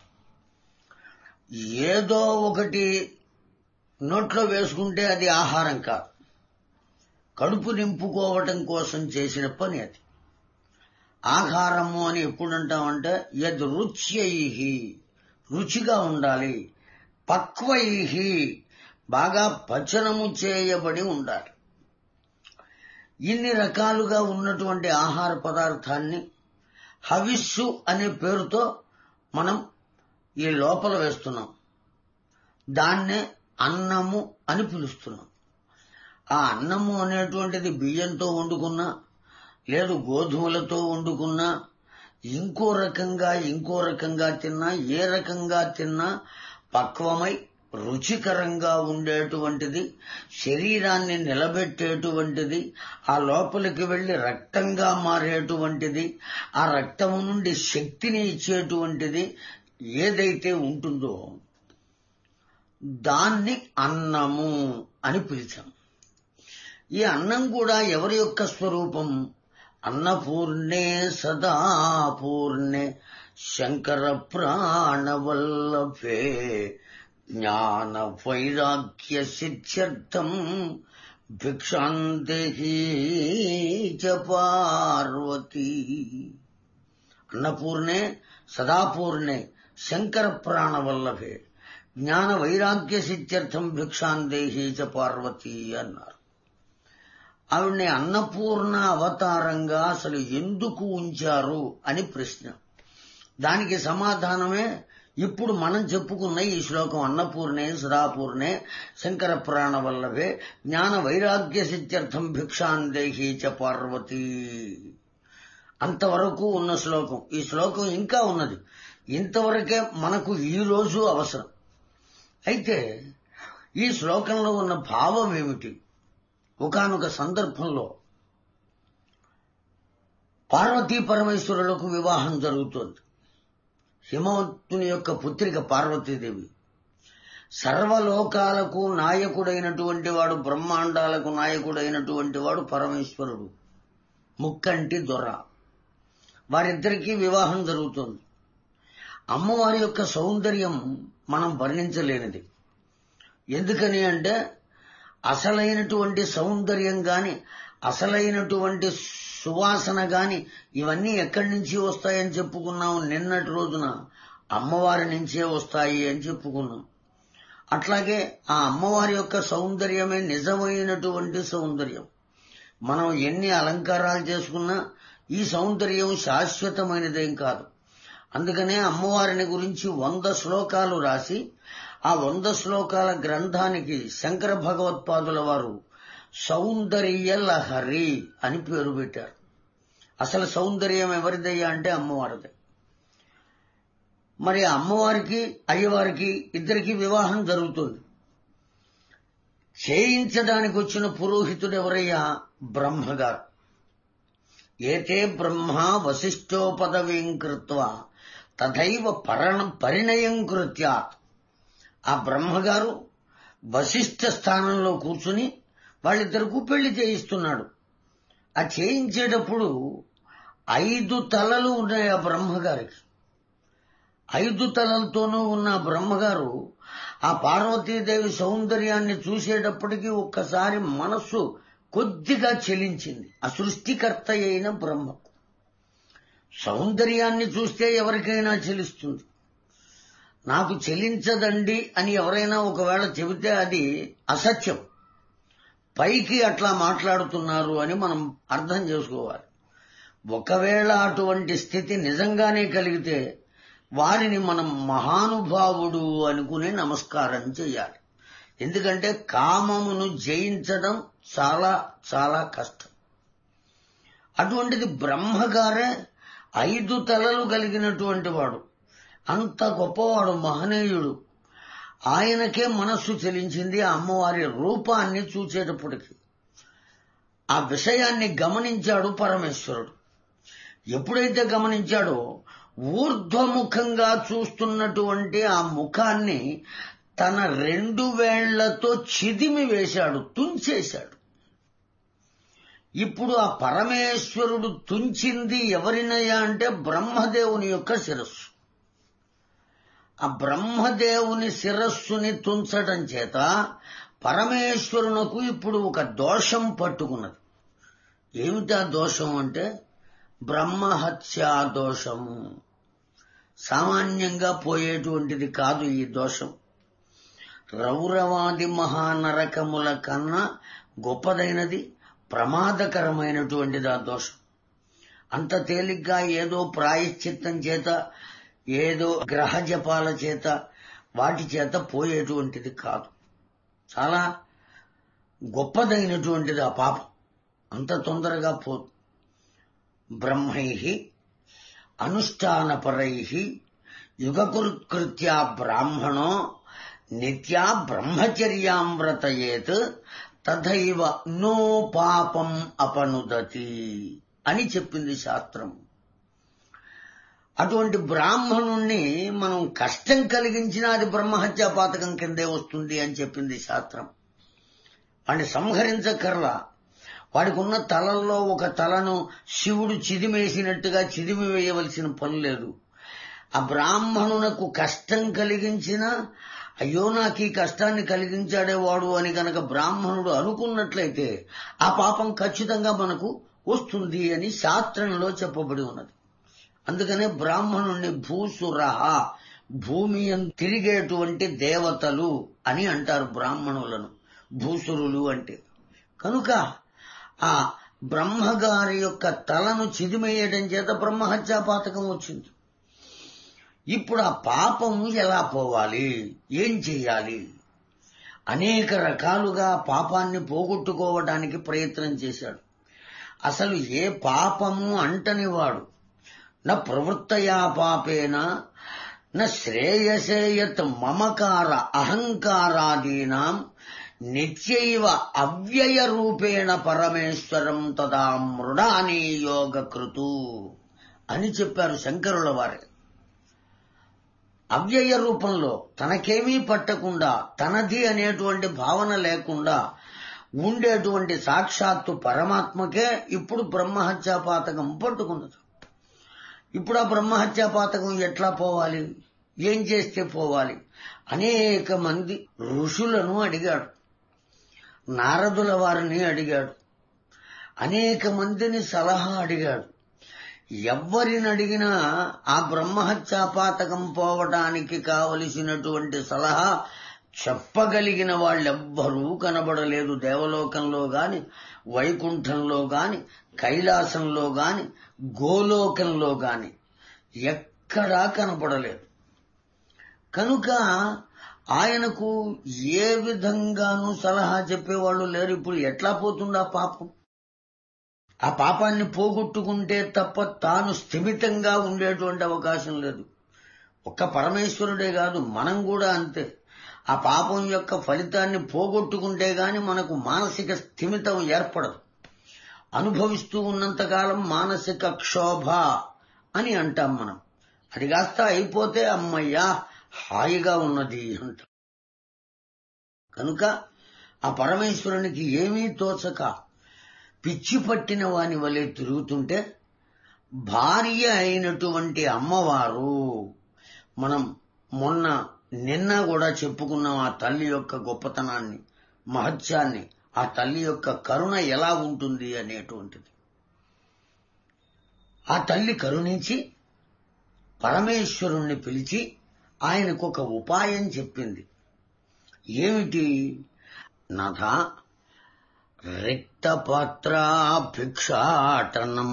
[SPEAKER 8] ఏదో ఒకటి నోట్లో వేసుకుంటే అది ఆహారం కాదు కడుపు నింపుకోవటం కోసం చేసిన పని అది ఆహారము అని ఎప్పుడు అంటామంటే యద్ రుచ్యై రుచిగా ఉండాలి పక్వై బాగా పచనము చేయబడి ఉండాలి ఇన్ని రకాలుగా ఉన్నటువంటి ఆహార పదార్థాన్ని హవిస్సు అనే పేరుతో మనం ఈ లోపల వేస్తున్నాం దాన్నే అన్నము అని పిలుస్తున్నాం ఆ అన్నము అనేటువంటిది బియ్యంతో వండుకున్నా లేదు గోధుమలతో వండుకున్నా ఇంకో రకంగా ఇంకో రకంగా తిన్నా ఏ రకంగా తిన్నా పక్వమై రుచికరంగా ఉండేటువంటిది శరీరాన్ని నిలబెట్టేటువంటిది ఆ లోపలికి వెళ్లి రక్తంగా మారేటువంటిది ఆ రక్తం నుండి శక్తిని ఇచ్చేటువంటిది ఏదైతే ఉంటుందో దాన్ని అన్నము అని పిలిచాం ఈ అన్నం కూడా ఎవరి యొక్క స్వరూపం అన్నపూర్ణే సదాపూర్ణే శంకర ప్రాణవల్లభే జ్ఞాన వైరాగ్య సిద్ధ్యర్థం భిక్షాందేహీ చ పార్వతీ అన్నపూర్ణే సదాపూర్ణే శంకర ప్రాణవల్లభే జ్ఞాన వైరాగ్య సిద్ధ్యర్థం భిక్షాందేహీ చ పార్వతీ అన్నారు ఆవిడ్ని అన్నపూర్ణ అవతారంగా అసలు ఎందుకు ఉంచారు అని ప్రశ్న దానికి సమాధానమే ఇప్పుడు మనం చెప్పుకున్న ఈ శ్లోకం అన్నపూర్ణే సదాపూర్ణే శంకర ప్రాణ వల్లభే జ్ఞాన వైరాగ్య సిద్ధ్యర్థం భిక్షాందేహీ చ పార్వతీ అంతవరకు ఉన్న శ్లోకం ఈ శ్లోకం ఇంకా ఉన్నది ఇంతవరకే మనకు ఈ రోజు అవసరం అయితే ఈ శ్లోకంలో ఉన్న భావం ఏమిటి ఒకనొక సందర్భంలో పార్వతీ పరమేశ్వరులకు వివాహం జరుగుతోంది హిమవంతుని యొక్క పుత్రిక పార్వతీదేవి సర్వలోకాలకు నాయకుడైనటువంటి వాడు బ్రహ్మాండాలకు నాయకుడైనటువంటి వాడు పరమేశ్వరుడు ముక్కంటి దొర వారిద్దరికీ వివాహం జరుగుతోంది అమ్మవారి యొక్క సౌందర్యం మనం వర్ణించలేనిది ఎందుకని అంటే అసలైనటువంటి సౌందర్యం గాని అసలైనటువంటి సువాసన గాని ఇవన్నీ ఎక్కడి నుంచి వస్తాయని చెప్పుకున్నాం నిన్నటి రోజున అమ్మవారి నుంచే వస్తాయి అని చెప్పుకున్నాం అట్లాగే ఆ అమ్మవారి యొక్క సౌందర్యమే నిజమైనటువంటి సౌందర్యం మనం ఎన్ని అలంకారాలు చేసుకున్నా ఈ సౌందర్యం శాశ్వతమైనదేం కాదు అందుకనే అమ్మవారిని గురించి వంద శ్లోకాలు రాసి ఆ వంద శ్లోకాల గ్రంథానికి శంకర భగవత్పాదుల వారు సౌందర్య లహరి అని పేరు పెట్టారు అసలు సౌందర్యం ఎవరిదయ్యా అంటే అమ్మవారిదే మరి అమ్మవారికి అయ్యవారికి ఇద్దరికి వివాహం జరుగుతుంది చేయించడానికి వచ్చిన పురోహితుడు ఎవరయ్యా బ్రహ్మగారు ఏతే బ్రహ్మ వశిష్ఠోపదవీం కృత్వ తథైవ పరణ పరిణయం కృత్యాత్ ఆ బ్రహ్మగారు వశిష్ఠ స్థానంలో కూర్చుని వాళ్ళిద్దరికూ పెళ్లి చేయిస్తున్నాడు ఆ చేయించేటప్పుడు ఐదు తలలు ఉన్నాయి ఆ బ్రహ్మగారికి ఐదు తలలతోనూ ఉన్న బ్రహ్మగారు ఆ పార్వతీదేవి సౌందర్యాన్ని చూసేటప్పటికీ ఒక్కసారి మనస్సు కొద్దిగా చెలించింది ఆ సృష్టికర్త అయిన బ్రహ్మకు సౌందర్యాన్ని చూస్తే ఎవరికైనా చెలిస్తుంది నాకు చెలించదండి అని ఎవరైనా ఒకవేళ చెబితే అది అసత్యం పైకి అట్లా మాట్లాడుతున్నారు అని మనం అర్థం చేసుకోవాలి ఒకవేళ అటువంటి స్థితి నిజంగానే కలిగితే వారిని మనం మహానుభావుడు అనుకుని నమస్కారం చేయాలి ఎందుకంటే కామమును జయించడం చాలా చాలా కష్టం అటువంటిది బ్రహ్మగారే ఐదు తలలు కలిగినటువంటి వాడు అంత గొప్పవాడు మహనీయుడు ఆయనకే మనస్సు చెలించింది ఆ అమ్మవారి రూపాన్ని చూచేటప్పటికి ఆ విషయాన్ని గమనించాడు పరమేశ్వరుడు ఎప్పుడైతే గమనించాడో ఊర్ధ్వముఖంగా చూస్తున్నటువంటి ఆ ముఖాన్ని తన రెండు వేళ్లతో చిదిమి వేశాడు తుంచేశాడు ఇప్పుడు ఆ పరమేశ్వరుడు తుంచింది ఎవరినయ్యా అంటే బ్రహ్మదేవుని యొక్క శిరస్సు ఆ బ్రహ్మదేవుని శిరస్సుని తుంచడం చేత పరమేశ్వరునకు ఇప్పుడు ఒక దోషం పట్టుకున్నది ఏమిటా దోషం అంటే బ్రహ్మహత్యా దోషము సామాన్యంగా పోయేటువంటిది కాదు ఈ దోషం రౌరవాది మహానరకముల కన్నా గొప్పదైనది ప్రమాదకరమైనటువంటిది ఆ దోషం అంత తేలిగ్గా ఏదో ప్రాయశ్చిత్తం చేత ఏదో గ్రహ జపాల చేత వాటి చేత పోయేటువంటిది కాదు చాలా గొప్పదైనటువంటిది ఆ పాపం అంత తొందరగా పోదు బ్రహ్మై అనుష్ఠానపరై యుగకృత్యా బ్రాహ్మణో నిత్యా బ్రహ్మచర్యాం వ్రతయేత్ తథైవ నో పాపం అపనుదతి అని చెప్పింది శాస్త్రం అటువంటి బ్రాహ్మణుణ్ణి మనం కష్టం కలిగించినా అది బ్రహ్మహత్యా పాతకం కిందే వస్తుంది అని చెప్పింది శాస్త్రం వాడిని సంహరించకర్లా వాడికి ఉన్న తలల్లో ఒక తలను శివుడు చిదిమేసినట్టుగా చిదిమి వేయవలసిన పని లేదు ఆ బ్రాహ్మణునకు కష్టం కలిగించిన అయ్యో నాకు ఈ కష్టాన్ని కలిగించాడే వాడు అని గనక బ్రాహ్మణుడు అనుకున్నట్లయితే ఆ పాపం ఖచ్చితంగా మనకు వస్తుంది అని శాస్త్రంలో చెప్పబడి ఉన్నది అందుకనే బ్రాహ్మణుణ్ణి భూసురహ భూమి తిరిగేటువంటి దేవతలు అని అంటారు బ్రాహ్మణులను భూసురులు అంటే కనుక ఆ బ్రహ్మగారి యొక్క తలను చిదిమేయడం చేత బ్రహ్మహత్యా పాతకం వచ్చింది ఇప్పుడు ఆ పాపం ఎలా పోవాలి ఏం చెయ్యాలి అనేక రకాలుగా పాపాన్ని పోగొట్టుకోవడానికి ప్రయత్నం చేశాడు అసలు ఏ పాపము అంటనివాడు న ప్రవృత్తయా పాపేన న శ్రేయసేయత్ మమకార అహంకారాదీనాం నిత్యైవ అవ్యయ రూపేణ పరమేశ్వరం తదా మృడాని యోగకృతు అని చెప్పారు శంకరుల వారి అవ్యయ రూపంలో తనకేమీ పట్టకుండా తనది అనేటువంటి భావన లేకుండా ఉండేటువంటి సాక్షాత్తు పరమాత్మకే ఇప్పుడు బ్రహ్మహత్యా పాతకం పట్టుకున్నది ఇప్పుడు ఆ బ్రహ్మహత్యా పాతకం ఎట్లా పోవాలి ఏం చేస్తే పోవాలి అనేక మంది ఋషులను అడిగాడు నారదుల వారిని అడిగాడు అనేక మందిని సలహా అడిగాడు ఎవ్వరిని అడిగినా ఆ బ్రహ్మహత్యా పాతకం పోవటానికి కావలసినటువంటి సలహా చెప్పగలిగిన వాళ్ళెవ్వరూ కనబడలేదు దేవలోకంలో గాని వైకుంఠంలో గాని కైలాసంలో గాని గోలోకంలో గాని ఎక్కడా కనపడలేదు కనుక ఆయనకు ఏ విధంగానూ సలహా చెప్పేవాళ్ళు లేరు ఇప్పుడు ఎట్లా పోతుందా పాపం ఆ పాపాన్ని పోగొట్టుకుంటే తప్ప తాను స్థిమితంగా ఉండేటువంటి అవకాశం లేదు ఒక్క పరమేశ్వరుడే కాదు మనం కూడా అంతే ఆ పాపం యొక్క ఫలితాన్ని పోగొట్టుకుంటే గాని మనకు మానసిక స్థిమితం ఏర్పడదు అనుభవిస్తూ ఉన్నంతకాలం మానసిక క్షోభ అని అంటాం మనం అది కాస్త అయిపోతే అమ్మయ్యా హాయిగా ఉన్నది అంట కనుక ఆ పరమేశ్వరునికి ఏమీ తోచక పిచ్చి పట్టిన వాని వలె తిరుగుతుంటే భార్య అయినటువంటి అమ్మవారు మనం మొన్న నిన్న కూడా చెప్పుకున్నాం ఆ తల్లి యొక్క గొప్పతనాన్ని మహత్యాన్ని ఆ తల్లి యొక్క కరుణ ఎలా ఉంటుంది అనేటువంటిది ఆ తల్లి కరుణించి పరమేశ్వరుణ్ణి పిలిచి ఆయనకు ఒక ఉపాయం చెప్పింది ఏమిటి నథ రిక్తపాత్రా భిక్షాటనం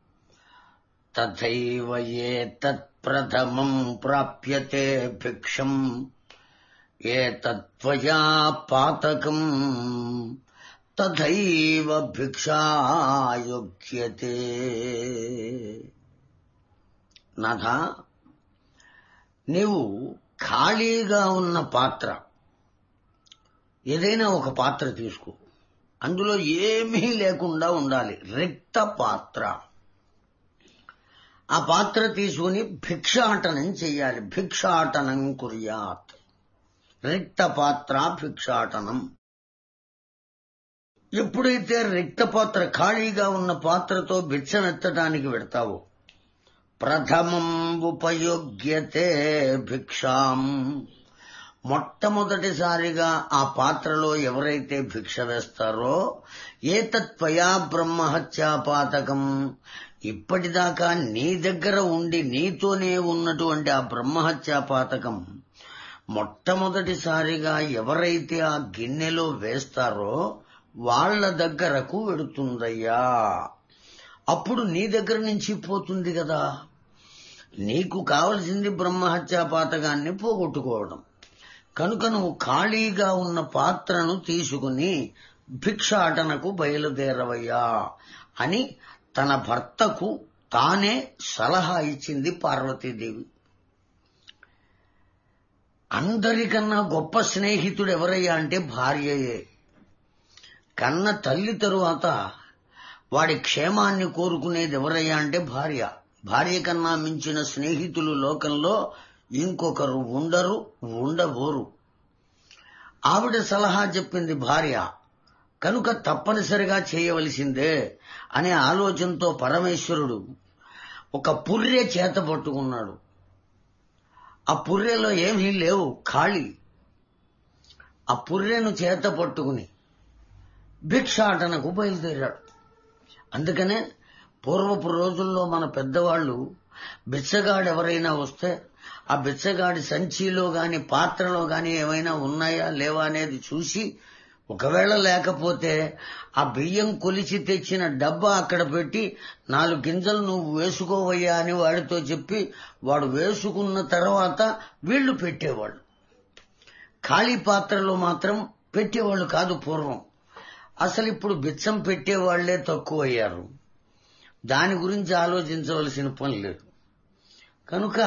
[SPEAKER 8] తథైవ ఏతత్ప్రథమం ప్రాప్యతే భిక్షం ఏతత్వయా పాతకం తథైవ భిక్షాయోగ్యతే నథ నీవు ఖాళీగా ఉన్న పాత్ర ఏదైనా ఒక పాత్ర తీసుకో అందులో ఏమీ లేకుండా ఉండాలి రిక్త పాత్ర ఆ పాత్ర తీసుకుని భిక్షాటనం చెయ్యాలి భిక్షాటనం కుర్యాత్ రిక్త పాత్ర భిక్షాటనం ఎప్పుడైతే రిక్త పాత్ర ఖాళీగా ఉన్న పాత్రతో భిక్షమెత్తడానికి పెడతావో ప్రథమం ఉపయోగ్యతే భిక్షాం మొట్టమొదటిసారిగా ఆ పాత్రలో ఎవరైతే భిక్ష వేస్తారో ఏతత్వయా బ్రహ్మహత్యా పాతకం ఇప్పటిదాకా నీ దగ్గర ఉండి నీతోనే ఉన్నటువంటి ఆ బ్రహ్మహత్యా పాతకం మొట్టమొదటిసారిగా ఎవరైతే ఆ గిన్నెలో వేస్తారో వాళ్ల దగ్గరకు వెడుతుందయ్యా అప్పుడు నీ దగ్గర నుంచి పోతుంది కదా నీకు కావలసింది బ్రహ్మహత్యా పాతకాన్ని పోగొట్టుకోవడం కనుక నువ్వు ఖాళీగా ఉన్న పాత్రను తీసుకుని భిక్షాటనకు బయలుదేరవయ్యా అని తన భర్తకు తానే సలహా ఇచ్చింది పార్వతీదేవి అందరికన్నా గొప్ప స్నేహితుడు ఎవరయ్యా అంటే భార్యయే కన్న తల్లి తరువాత వాడి క్షేమాన్ని కోరుకునేది ఎవరయ్యా అంటే భార్య భార్య కన్నా మించిన స్నేహితులు లోకంలో ఇంకొకరు ఉండరు ఉండబోరు ఆవిడ సలహా చెప్పింది భార్య కనుక తప్పనిసరిగా చేయవలసిందే అనే ఆలోచనతో పరమేశ్వరుడు ఒక పుర్రె చేత పట్టుకున్నాడు ఆ పుర్రెలో ఏమీ లేవు ఖాళీ ఆ పుర్రెను చేత పట్టుకుని భిక్షాటనకు బయలుదేరాడు అందుకనే పూర్వపు రోజుల్లో మన పెద్దవాళ్ళు బిచ్చగాడు ఎవరైనా వస్తే ఆ బిచ్చగాడి సంచిలో గాని పాత్రలో గాని ఏమైనా ఉన్నాయా లేవా అనేది చూసి ఒకవేళ లేకపోతే ఆ బియ్యం కొలిచి తెచ్చిన డబ్బా అక్కడ పెట్టి నాలుగు గింజలు నువ్వు వేసుకోవయ్యా అని వాడితో చెప్పి వాడు వేసుకున్న తర్వాత వీళ్లు పెట్టేవాళ్ళు ఖాళీ పాత్రలో మాత్రం పెట్టేవాళ్ళు కాదు పూర్వం అసలు ఇప్పుడు బిచ్చం పెట్టేవాళ్లే తక్కువయ్యారు దాని గురించి ఆలోచించవలసిన పని లేదు కనుక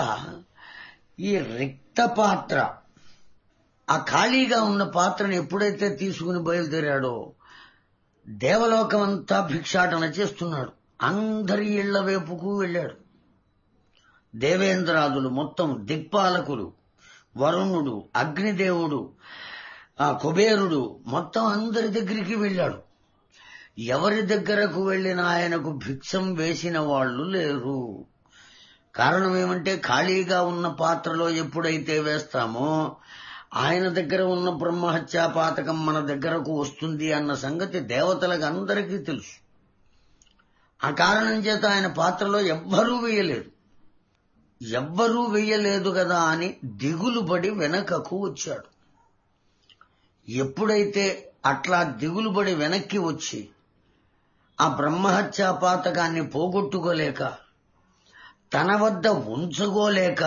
[SPEAKER 8] ఈ రిక్త పాత్ర ఆ ఖాళీగా ఉన్న పాత్రను ఎప్పుడైతే తీసుకుని బయలుదేరాడో దేవలోకం అంతా భిక్షాటన చేస్తున్నాడు అందరి ఇళ్ల వైపుకు వెళ్ళాడు దేవేంద్రాదులు మొత్తం దిక్పాలకులు వరుణుడు అగ్నిదేవుడు ఆ కుబేరుడు మొత్తం అందరి దగ్గరికి వెళ్ళాడు ఎవరి దగ్గరకు వెళ్ళిన ఆయనకు భిక్షం వేసిన వాళ్ళు లేరు కారణం ఏమంటే ఖాళీగా ఉన్న పాత్రలో ఎప్పుడైతే వేస్తామో ఆయన దగ్గర ఉన్న బ్రహ్మహత్యా పాతకం మన దగ్గరకు వస్తుంది అన్న సంగతి దేవతలకు అందరికీ తెలుసు ఆ కారణం చేత ఆయన పాత్రలో ఎవ్వరూ వేయలేదు ఎవ్వరూ వెయ్యలేదు కదా అని దిగులు పడి వెనకకు వచ్చాడు ఎప్పుడైతే అట్లా దిగులుబడి వెనక్కి వచ్చి ఆ బ్రహ్మహత్యా పాతకాన్ని పోగొట్టుకోలేక తన వద్ద ఉంచుకోలేక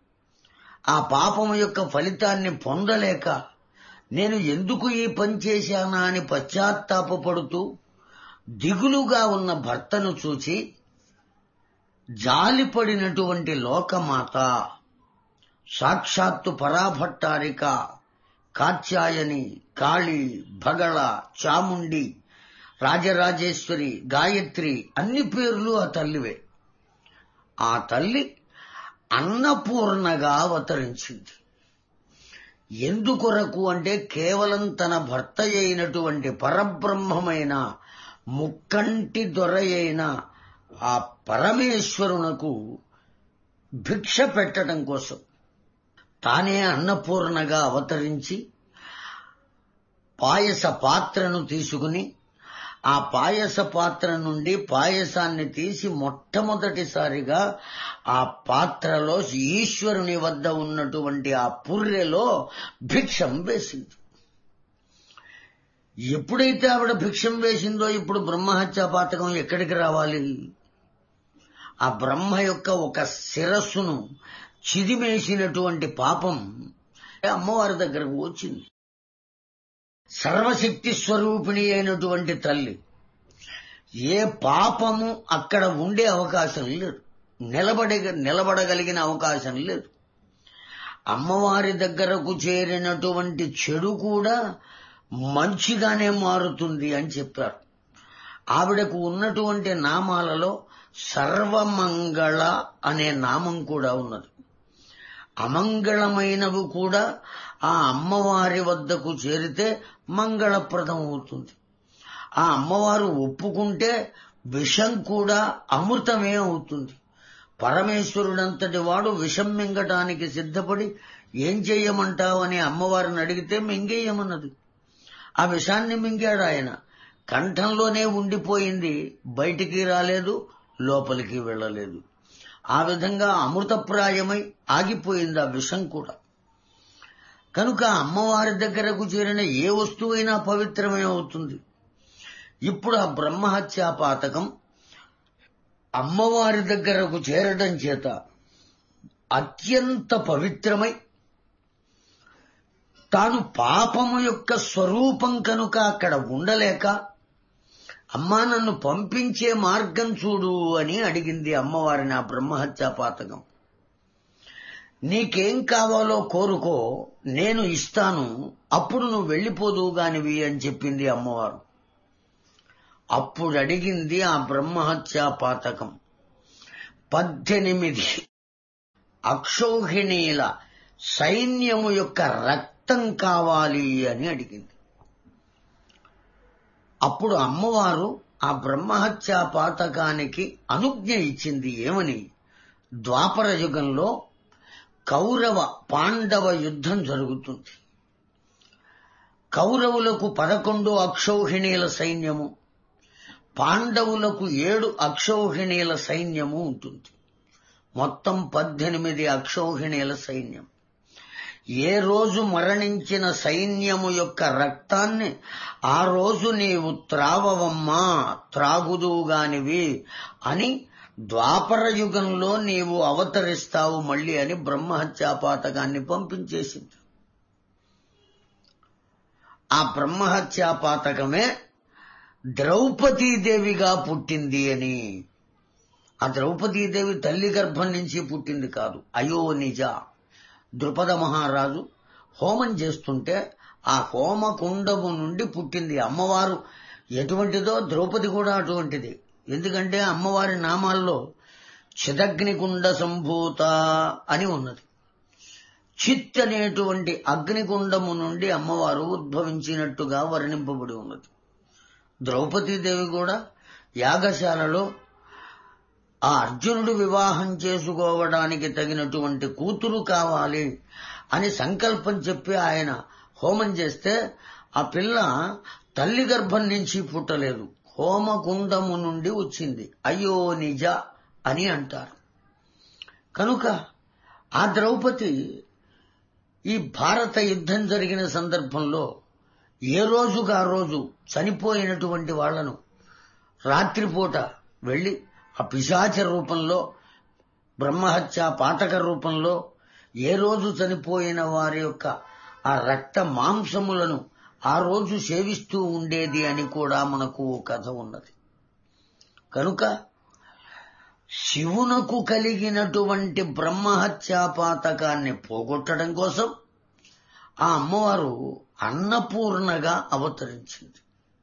[SPEAKER 8] ఆ పాపం యొక్క ఫలితాన్ని పొందలేక నేను ఎందుకు ఈ పని చేశానా అని పశ్చాత్తాపపడుతూ దిగులుగా ఉన్న భర్తను చూచి జాలిపడినటువంటి లోకమాత సాక్షాత్తు పరాభట్టారిక కాత్యాయని కాళి భగళ చాముండి రాజరాజేశ్వరి గాయత్రి అన్ని పేర్లు ఆ తల్లివే ఆ తల్లి అన్నపూర్ణగా అవతరించింది ఎందుకొరకు అంటే కేవలం తన భర్త అయినటువంటి పరబ్రహ్మమైన ముక్కంటి దొరయైన ఆ పరమేశ్వరునకు భిక్ష పెట్టడం కోసం తానే అన్నపూర్ణగా అవతరించి పాయస పాత్రను తీసుకుని ఆ పాయస పాత్ర నుండి పాయసాన్ని తీసి మొట్టమొదటిసారిగా ఆ పాత్రలో ఈశ్వరుని వద్ద ఉన్నటువంటి ఆ పుర్రెలో భిక్షం వేసింది ఎప్పుడైతే ఆవిడ భిక్షం వేసిందో ఇప్పుడు బ్రహ్మహత్యా పాతకం ఎక్కడికి రావాలి ఆ బ్రహ్మ యొక్క ఒక శిరస్సును చిదిమేసినటువంటి పాపం అమ్మవారి దగ్గరకు వచ్చింది సర్వశక్తి స్వరూపిణి అయినటువంటి తల్లి ఏ పాపము అక్కడ ఉండే అవకాశం లేదు నిలబడే నిలబడగలిగిన అవకాశం లేదు అమ్మవారి దగ్గరకు చేరినటువంటి చెడు కూడా మంచిగానే మారుతుంది అని చెప్పారు ఆవిడకు ఉన్నటువంటి నామాలలో సర్వమంగళ అనే నామం కూడా ఉన్నది అమంగళమైనవి కూడా ఆ అమ్మవారి వద్దకు చేరితే మంగళప్రదం అవుతుంది ఆ అమ్మవారు ఒప్పుకుంటే విషం కూడా అమృతమే అవుతుంది పరమేశ్వరుడంతటి వాడు విషం మింగటానికి సిద్ధపడి ఏం చెయ్యమంటావని అమ్మవారిని అడిగితే మింగేయమన్నది ఆ విషాన్ని మింగాడు ఆయన కంఠంలోనే ఉండిపోయింది బయటికి రాలేదు లోపలికి వెళ్ళలేదు ఆ విధంగా అమృతప్రాయమై ఆగిపోయింది ఆ విషం కూడా కనుక అమ్మవారి దగ్గరకు చేరిన ఏ వస్తువైనా పవిత్రమే అవుతుంది ఇప్పుడు ఆ బ్రహ్మహత్యా పాతకం అమ్మవారి దగ్గరకు చేరడం చేత అత్యంత పవిత్రమై తాను పాపము యొక్క స్వరూపం కనుక అక్కడ ఉండలేక అమ్మా నన్ను పంపించే మార్గం చూడు అని అడిగింది అమ్మవారిని ఆ బ్రహ్మహత్యా పాతకం నీకేం కావాలో కోరుకో నేను ఇస్తాను అప్పుడు నువ్వు వెళ్ళిపోదువు గానివి అని చెప్పింది అమ్మవారు అప్పుడు అడిగింది ఆ బ్రహ్మహత్యా పాతకం పద్దెనిమిది అక్షౌహిణీల సైన్యము యొక్క రక్తం కావాలి అని అడిగింది అప్పుడు అమ్మవారు ఆ బ్రహ్మహత్యా పాతకానికి అనుజ్ఞ ఇచ్చింది ఏమని ద్వాపర యుగంలో కౌరవ పాండవ యుద్ధం జరుగుతుంది కౌరవులకు పదకొండు అక్షౌహిణీల సైన్యము పాండవులకు ఏడు అక్షౌహిణీల సైన్యము ఉంటుంది మొత్తం పద్దెనిమిది అక్షౌహిణీల సైన్యం ఏ రోజు మరణించిన సైన్యము యొక్క రక్తాన్ని ఆ రోజు నీవు త్రావవమ్మా త్రాగుదువుగానివి అని ద్వాపర యుగంలో నీవు అవతరిస్తావు మళ్ళీ అని బ్రహ్మహత్యాపాతకాన్ని పంపించేసింది ఆ బ్రహ్మహత్యాపాతకమే ద్రౌపదీదేవిగా పుట్టింది అని ఆ ద్రౌపదీదేవి తల్లి గర్భం నుంచి పుట్టింది కాదు అయో నిజ ద్రుపద మహారాజు హోమం చేస్తుంటే ఆ హోమకుండము నుండి పుట్టింది అమ్మవారు ఎటువంటిదో ద్రౌపది కూడా అటువంటిది ఎందుకంటే అమ్మవారి నామాల్లో చిదగ్నికుండ సంభూత అని ఉన్నది చిత్ అనేటువంటి అగ్నికుండము నుండి అమ్మవారు ఉద్భవించినట్టుగా వర్ణింపబడి ఉన్నది ద్రౌపదీదేవి కూడా యాగశాలలో ఆ అర్జునుడు వివాహం చేసుకోవడానికి తగినటువంటి కూతురు కావాలి అని సంకల్పం చెప్పి ఆయన హోమం చేస్తే ఆ పిల్ల తల్లి గర్భం నుంచి పుట్టలేదు హోమకుండము నుండి వచ్చింది అయ్యో నిజ అని అంటారు కనుక ఆ ద్రౌపది ఈ భారత యుద్ధం జరిగిన సందర్భంలో ఏ రోజుకు ఆ రోజు చనిపోయినటువంటి వాళ్లను రాత్రిపూట వెళ్లి ఆ పిశాచ రూపంలో బ్రహ్మహత్య పాతక రూపంలో ఏ రోజు చనిపోయిన వారి యొక్క ఆ రక్త మాంసములను ఆ రోజు సేవిస్తూ ఉండేది అని కూడా మనకు ఓ కథ ఉన్నది కనుక శివునకు కలిగినటువంటి బ్రహ్మహత్యా పాతకాన్ని పోగొట్టడం కోసం ఆ అమ్మవారు అన్నపూర్ణగా అవతరించింది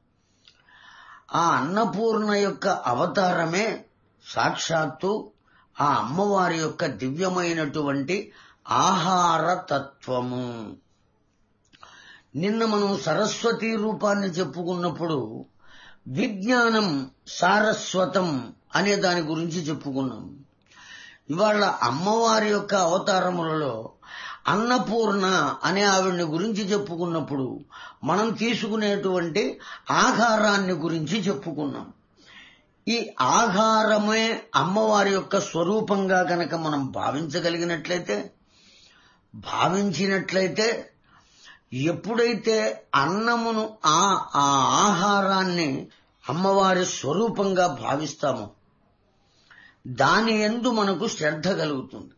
[SPEAKER 8] ఆ అన్నపూర్ణ యొక్క అవతారమే సాక్షాత్తు ఆ అమ్మవారి యొక్క దివ్యమైనటువంటి ఆహార తత్వము నిన్న మనం సరస్వతి రూపాన్ని చెప్పుకున్నప్పుడు విజ్ఞానం సారస్వతం అనే దాని గురించి చెప్పుకున్నాం ఇవాళ అమ్మవారి యొక్క అవతారములలో అన్నపూర్ణ అనే ఆవిడ్ని గురించి చెప్పుకున్నప్పుడు మనం తీసుకునేటువంటి ఆహారాన్ని గురించి చెప్పుకున్నాం ఈ ఆహారమే అమ్మవారి యొక్క స్వరూపంగా గనక మనం భావించగలిగినట్లయితే భావించినట్లయితే ఎప్పుడైతే అన్నమును ఆ ఆ ఆహారాన్ని అమ్మవారి స్వరూపంగా భావిస్తామో దాని ఎందు మనకు శ్రద్ధ కలుగుతుంది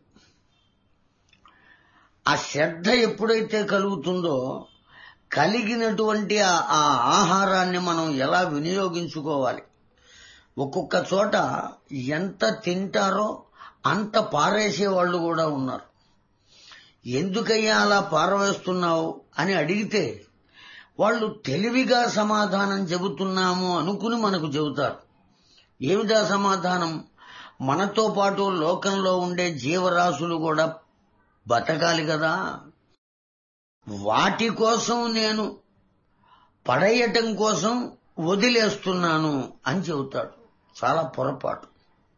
[SPEAKER 8] ఆ శ్రద్ధ ఎప్పుడైతే కలుగుతుందో కలిగినటువంటి ఆ ఆ ఆహారాన్ని మనం ఎలా వినియోగించుకోవాలి ఒక్కొక్క చోట ఎంత తింటారో అంత పారేసే వాళ్ళు కూడా ఉన్నారు ఎందుకయ్యా అలా పారవేస్తున్నావు అని అడిగితే వాళ్ళు తెలివిగా సమాధానం చెబుతున్నాము అనుకుని మనకు చెబుతారు ఏమిటా సమాధానం మనతో పాటు లోకంలో ఉండే జీవరాశులు కూడా బతకాలి కదా వాటి కోసం నేను పడేయటం కోసం వదిలేస్తున్నాను అని చెబుతాడు చాలా పొరపాటు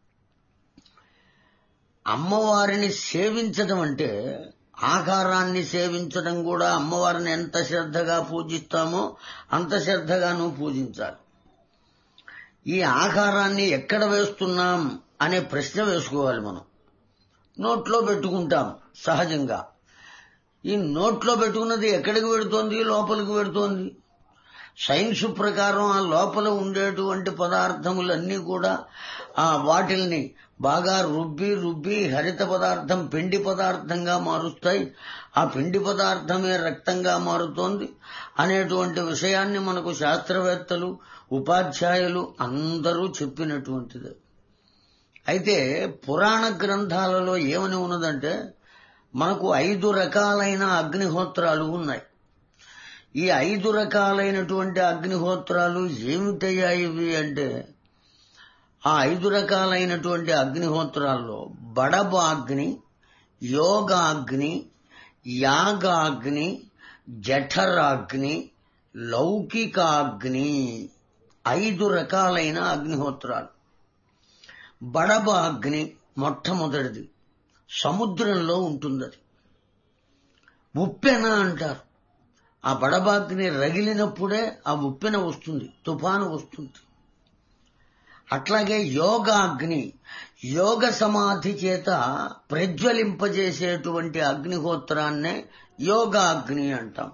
[SPEAKER 8] అమ్మవారిని సేవించడం అంటే ఆహారాన్ని సేవించడం కూడా అమ్మవారిని ఎంత శ్రద్ధగా పూజిస్తామో అంత శ్రద్ధగాను పూజించాలి ఈ ఆహారాన్ని ఎక్కడ వేస్తున్నాం అనే ప్రశ్న వేసుకోవాలి మనం నోట్లో పెట్టుకుంటాం సహజంగా ఈ నోట్లో పెట్టుకున్నది ఎక్కడికి పెడుతోంది లోపలికి పెడుతోంది సైన్స్ ప్రకారం ఆ లోపల ఉండేటువంటి పదార్థములన్నీ కూడా ఆ వాటిల్ని బాగా రుబ్బి రుబ్బి హరిత పదార్థం పిండి పదార్థంగా మారుస్తాయి ఆ పిండి పదార్థమే రక్తంగా మారుతోంది అనేటువంటి విషయాన్ని మనకు శాస్త్రవేత్తలు ఉపాధ్యాయులు అందరూ చెప్పినటువంటిది అయితే పురాణ గ్రంథాలలో ఏమని ఉన్నదంటే మనకు ఐదు రకాలైన అగ్నిహోత్రాలు ఉన్నాయి ఈ ఐదు రకాలైనటువంటి అగ్నిహోత్రాలు ఏమిటయ్యా ఇవి అంటే ఆ ఐదు రకాలైనటువంటి అగ్నిహోత్రాల్లో బడబాగ్ని యోగాగ్ని యాగాగ్ని జఠరాగ్ని లౌకికాగ్ని ఐదు రకాలైన అగ్నిహోత్రాలు బడబ అగ్ని మొట్టమొదటిది సముద్రంలో ఉంటుంది అది ఉప్పెన అంటారు ఆ బడబాగ్ని రగిలినప్పుడే ఆ ఉప్పెన వస్తుంది తుఫాను వస్తుంది అట్లాగే యోగాగ్ని యోగ సమాధి చేత ప్రజ్వలింపజేసేటువంటి అగ్నిహోత్రాన్నే యోగాగ్ని అంటాం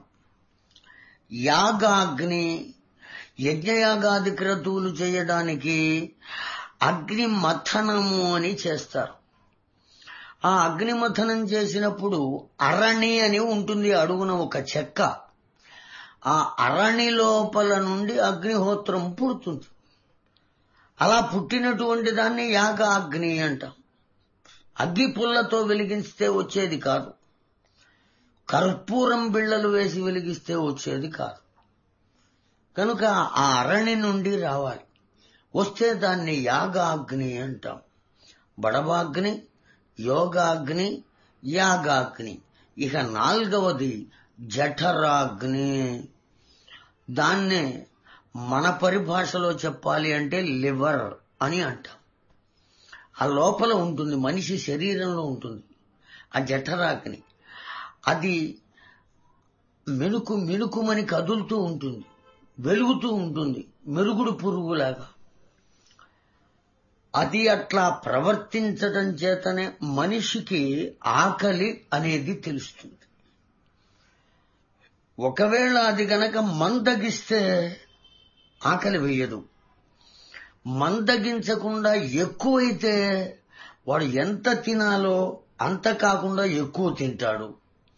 [SPEAKER 8] యాగాగ్ని యజ్ఞయాగాది క్రతువులు చేయడానికి అగ్ని మథనము అని చేస్తారు ఆ అగ్నిమథనం చేసినప్పుడు అరణి అని ఉంటుంది అడుగున ఒక చెక్క ఆ అరణి లోపల నుండి అగ్నిహోత్రం పుడుతుంది అలా పుట్టినటువంటి దాన్ని యాగ అగ్ని అంటాం అగ్గి పుల్లతో వెలిగిస్తే వచ్చేది కాదు కర్పూరం బిళ్ళలు వేసి వెలిగిస్తే వచ్చేది కాదు కనుక ఆ అరణి నుండి రావాలి వస్తే దాన్ని యాగాగ్ని అంటాం బడబాగ్ని యోగాగ్ని యాగాగ్ని ఇక నాలుగవది జఠరాగ్ని దాన్నే మన పరిభాషలో చెప్పాలి అంటే లివర్ అని అంటాం ఆ లోపల ఉంటుంది మనిషి శరీరంలో ఉంటుంది ఆ జఠరాగ్ని అది మెనుకు మెనుకుమని కదులుతూ ఉంటుంది వెలుగుతూ ఉంటుంది మెరుగుడు పురుగులాగా అది అట్లా ప్రవర్తించడం చేతనే మనిషికి ఆకలి అనేది తెలుస్తుంది ఒకవేళ అది గనక మందగిస్తే ఆకలి వేయదు మందగించకుండా ఎక్కువైతే వాడు ఎంత తినాలో అంత కాకుండా ఎక్కువ తింటాడు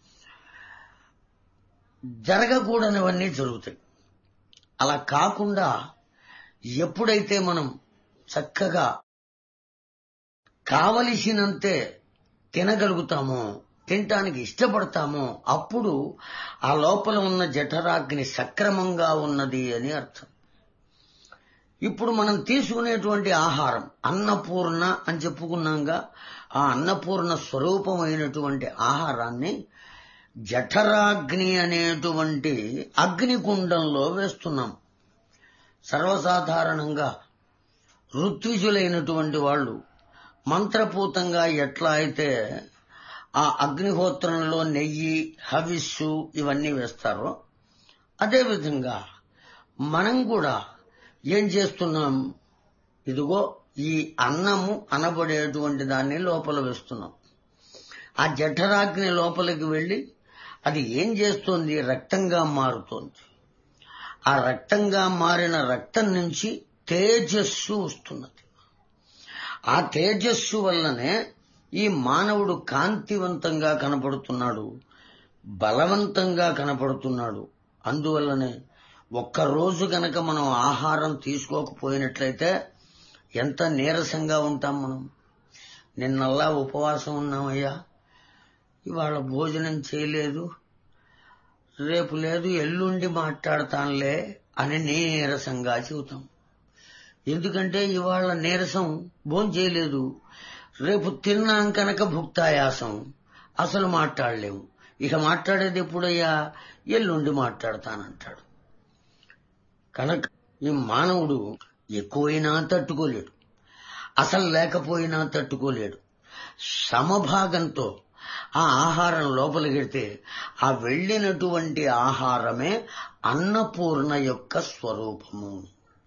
[SPEAKER 8] జరగకూడనివన్నీ జరుగుతాయి అలా కాకుండా ఎప్పుడైతే మనం చక్కగా కావలసినంతే తినగలుగుతామో తినటానికి ఇష్టపడతామో అప్పుడు ఆ లోపల ఉన్న జఠరాగ్ని సక్రమంగా ఉన్నది అని అర్థం ఇప్పుడు మనం తీసుకునేటువంటి ఆహారం అన్నపూర్ణ అని చెప్పుకున్నాగా ఆ అన్నపూర్ణ స్వరూపమైనటువంటి ఆహారాన్ని జఠరాగ్ని అనేటువంటి అగ్నికుండంలో వేస్తున్నాం సర్వసాధారణంగా ఋత్విజులైనటువంటి వాళ్ళు మంత్రపూతంగా ఎట్లా అయితే ఆ అగ్నిహోత్రంలో నెయ్యి హవిస్సు ఇవన్నీ వేస్తారో అదేవిధంగా మనం కూడా ఏం చేస్తున్నాం ఇదిగో ఈ అన్నము అనబడేటువంటి దాన్ని లోపల వేస్తున్నాం ఆ జఠరాగ్ని లోపలికి వెళ్ళి అది ఏం చేస్తోంది రక్తంగా మారుతోంది ఆ రక్తంగా మారిన రక్తం నుంచి తేజస్సు వస్తున్నది ఆ తేజస్సు వల్లనే ఈ మానవుడు కాంతివంతంగా కనపడుతున్నాడు బలవంతంగా కనపడుతున్నాడు అందువల్లనే ఒక్కరోజు గనక మనం ఆహారం తీసుకోకపోయినట్లయితే ఎంత నీరసంగా ఉంటాం మనం నిన్నల్లా ఉపవాసం ఉన్నామయ్యా ఇవాళ భోజనం చేయలేదు రేపు లేదు ఎల్లుండి మాట్లాడతానులే అని నీరసంగా చెబుతాం ఎందుకంటే ఇవాళ నీరసం భోజనం చేయలేదు రేపు తిన్నాం కనుక భుక్తాయాసం అసలు మాట్లాడలేము ఇక మాట్లాడేది ఎప్పుడయ్యా ఎల్లుండి మాట్లాడతానంటాడు కనుక ఈ మానవుడు ఎక్కువైనా తట్టుకోలేడు అసలు లేకపోయినా తట్టుకోలేడు సమభాగంతో ఆ ఆహారం లోపలికెడితే ఆ వెళ్ళినటువంటి ఆహారమే అన్నపూర్ణ యొక్క స్వరూపము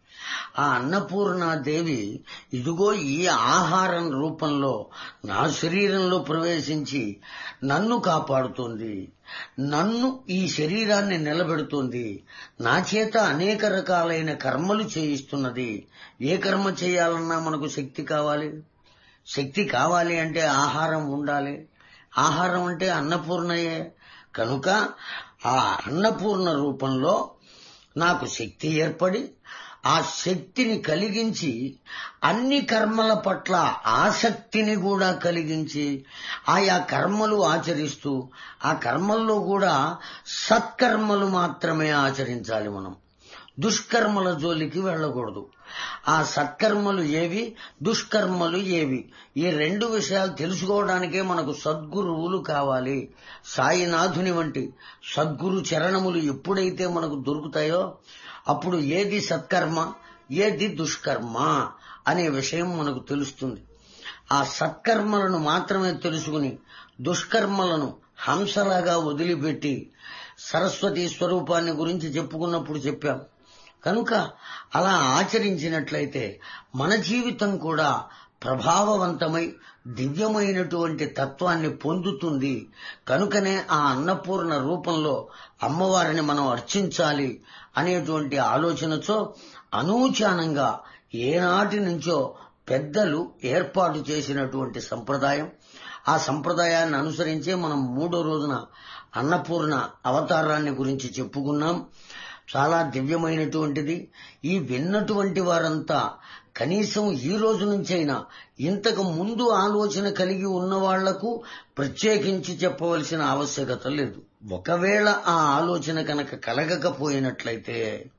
[SPEAKER 8] ఆ అన్నపూర్ణాదేవి ఇదిగో ఈ ఆహారం రూపంలో నా శరీరంలో ప్రవేశించి నన్ను కాపాడుతుంది నన్ను ఈ శరీరాన్ని నిలబెడుతుంది నా చేత అనేక రకాలైన కర్మలు చేయిస్తున్నది ఏ కర్మ చేయాలన్నా మనకు శక్తి కావాలి శక్తి కావాలి అంటే ఆహారం ఉండాలి ఆహారం అంటే అన్నపూర్ణయే కనుక ఆ అన్నపూర్ణ రూపంలో నాకు శక్తి ఏర్పడి ఆ శక్తిని కలిగించి అన్ని కర్మల పట్ల ఆసక్తిని కూడా కలిగించి ఆయా కర్మలు ఆచరిస్తూ ఆ కర్మల్లో కూడా సత్కర్మలు మాత్రమే ఆచరించాలి మనం దుష్కర్మల జోలికి వెళ్ళకూడదు ఆ సత్కర్మలు ఏవి దుష్కర్మలు ఏవి ఈ రెండు విషయాలు తెలుసుకోవడానికే మనకు సద్గురువులు కావాలి సాయినాథుని వంటి సద్గురు చరణములు ఎప్పుడైతే మనకు దొరుకుతాయో అప్పుడు ఏది సత్కర్మ ఏది దుష్కర్మ అనే విషయం మనకు తెలుస్తుంది ఆ సత్కర్మలను మాత్రమే తెలుసుకుని దుష్కర్మలను హంసలాగా వదిలిపెట్టి సరస్వతి స్వరూపాన్ని గురించి చెప్పుకున్నప్పుడు చెప్పాం కనుక అలా ఆచరించినట్లయితే మన జీవితం కూడా ప్రభావవంతమై దివ్యమైనటువంటి తత్వాన్ని పొందుతుంది కనుకనే ఆ అన్నపూర్ణ రూపంలో అమ్మవారిని మనం అర్చించాలి అనేటువంటి ఆలోచనతో అనూచానంగా ఏనాటి నుంచో పెద్దలు ఏర్పాటు చేసినటువంటి సంప్రదాయం ఆ సంప్రదాయాన్ని అనుసరించే మనం మూడో రోజున అన్నపూర్ణ అవతారాన్ని గురించి చెప్పుకున్నాం చాలా దివ్యమైనటువంటిది ఈ విన్నటువంటి వారంతా కనీసం ఈ రోజు నుంచైనా ఇంతకు ముందు ఆలోచన కలిగి ఉన్న వాళ్లకు ప్రత్యేకించి చెప్పవలసిన ఆవశ్యకత లేదు ఒకవేళ ఆ ఆలోచన కనుక కలగకపోయినట్లయితే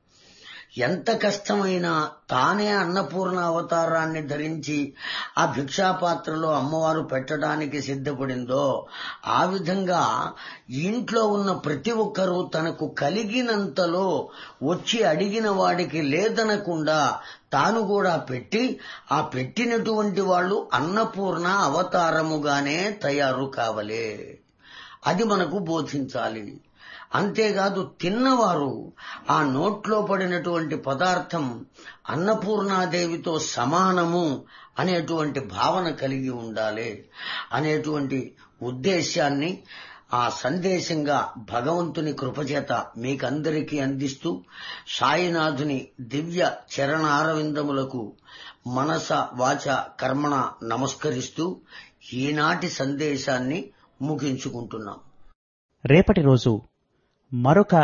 [SPEAKER 8] ఎంత కష్టమైనా తానే అన్నపూర్ణ అవతారాన్ని ధరించి ఆ భిక్షాపాత్రలో అమ్మవారు పెట్టడానికి సిద్ధపడిందో ఆ విధంగా ఇంట్లో ఉన్న ప్రతి ఒక్కరూ తనకు కలిగినంతలో వచ్చి అడిగిన వాడికి లేదనకుండా తాను కూడా పెట్టి ఆ పెట్టినటువంటి వాళ్ళు అన్నపూర్ణ అవతారముగానే తయారు కావలే అది మనకు బోధించాలి అంతేకాదు తిన్నవారు ఆ నోట్లో పడినటువంటి పదార్థం అన్నపూర్ణాదేవితో సమానము అనేటువంటి భావన కలిగి ఉండాలి అనేటువంటి ఉద్దేశాన్ని ఆ సందేశంగా భగవంతుని కృపచేత మీకందరికీ అందిస్తూ సాయినాథుని దివ్య చరణారవిందములకు మనస వాచ కర్మణ నమస్కరిస్తూ ఈనాటి సందేశాన్ని ముగించుకుంటున్నాం
[SPEAKER 2] రేపటి రోజు మరొక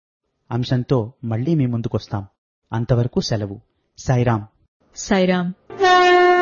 [SPEAKER 2] అంశంతో మళ్ళీ మీ ముందుకొస్తాం అంతవరకు సెలవు సాయిరాం
[SPEAKER 7] సాయిరామ్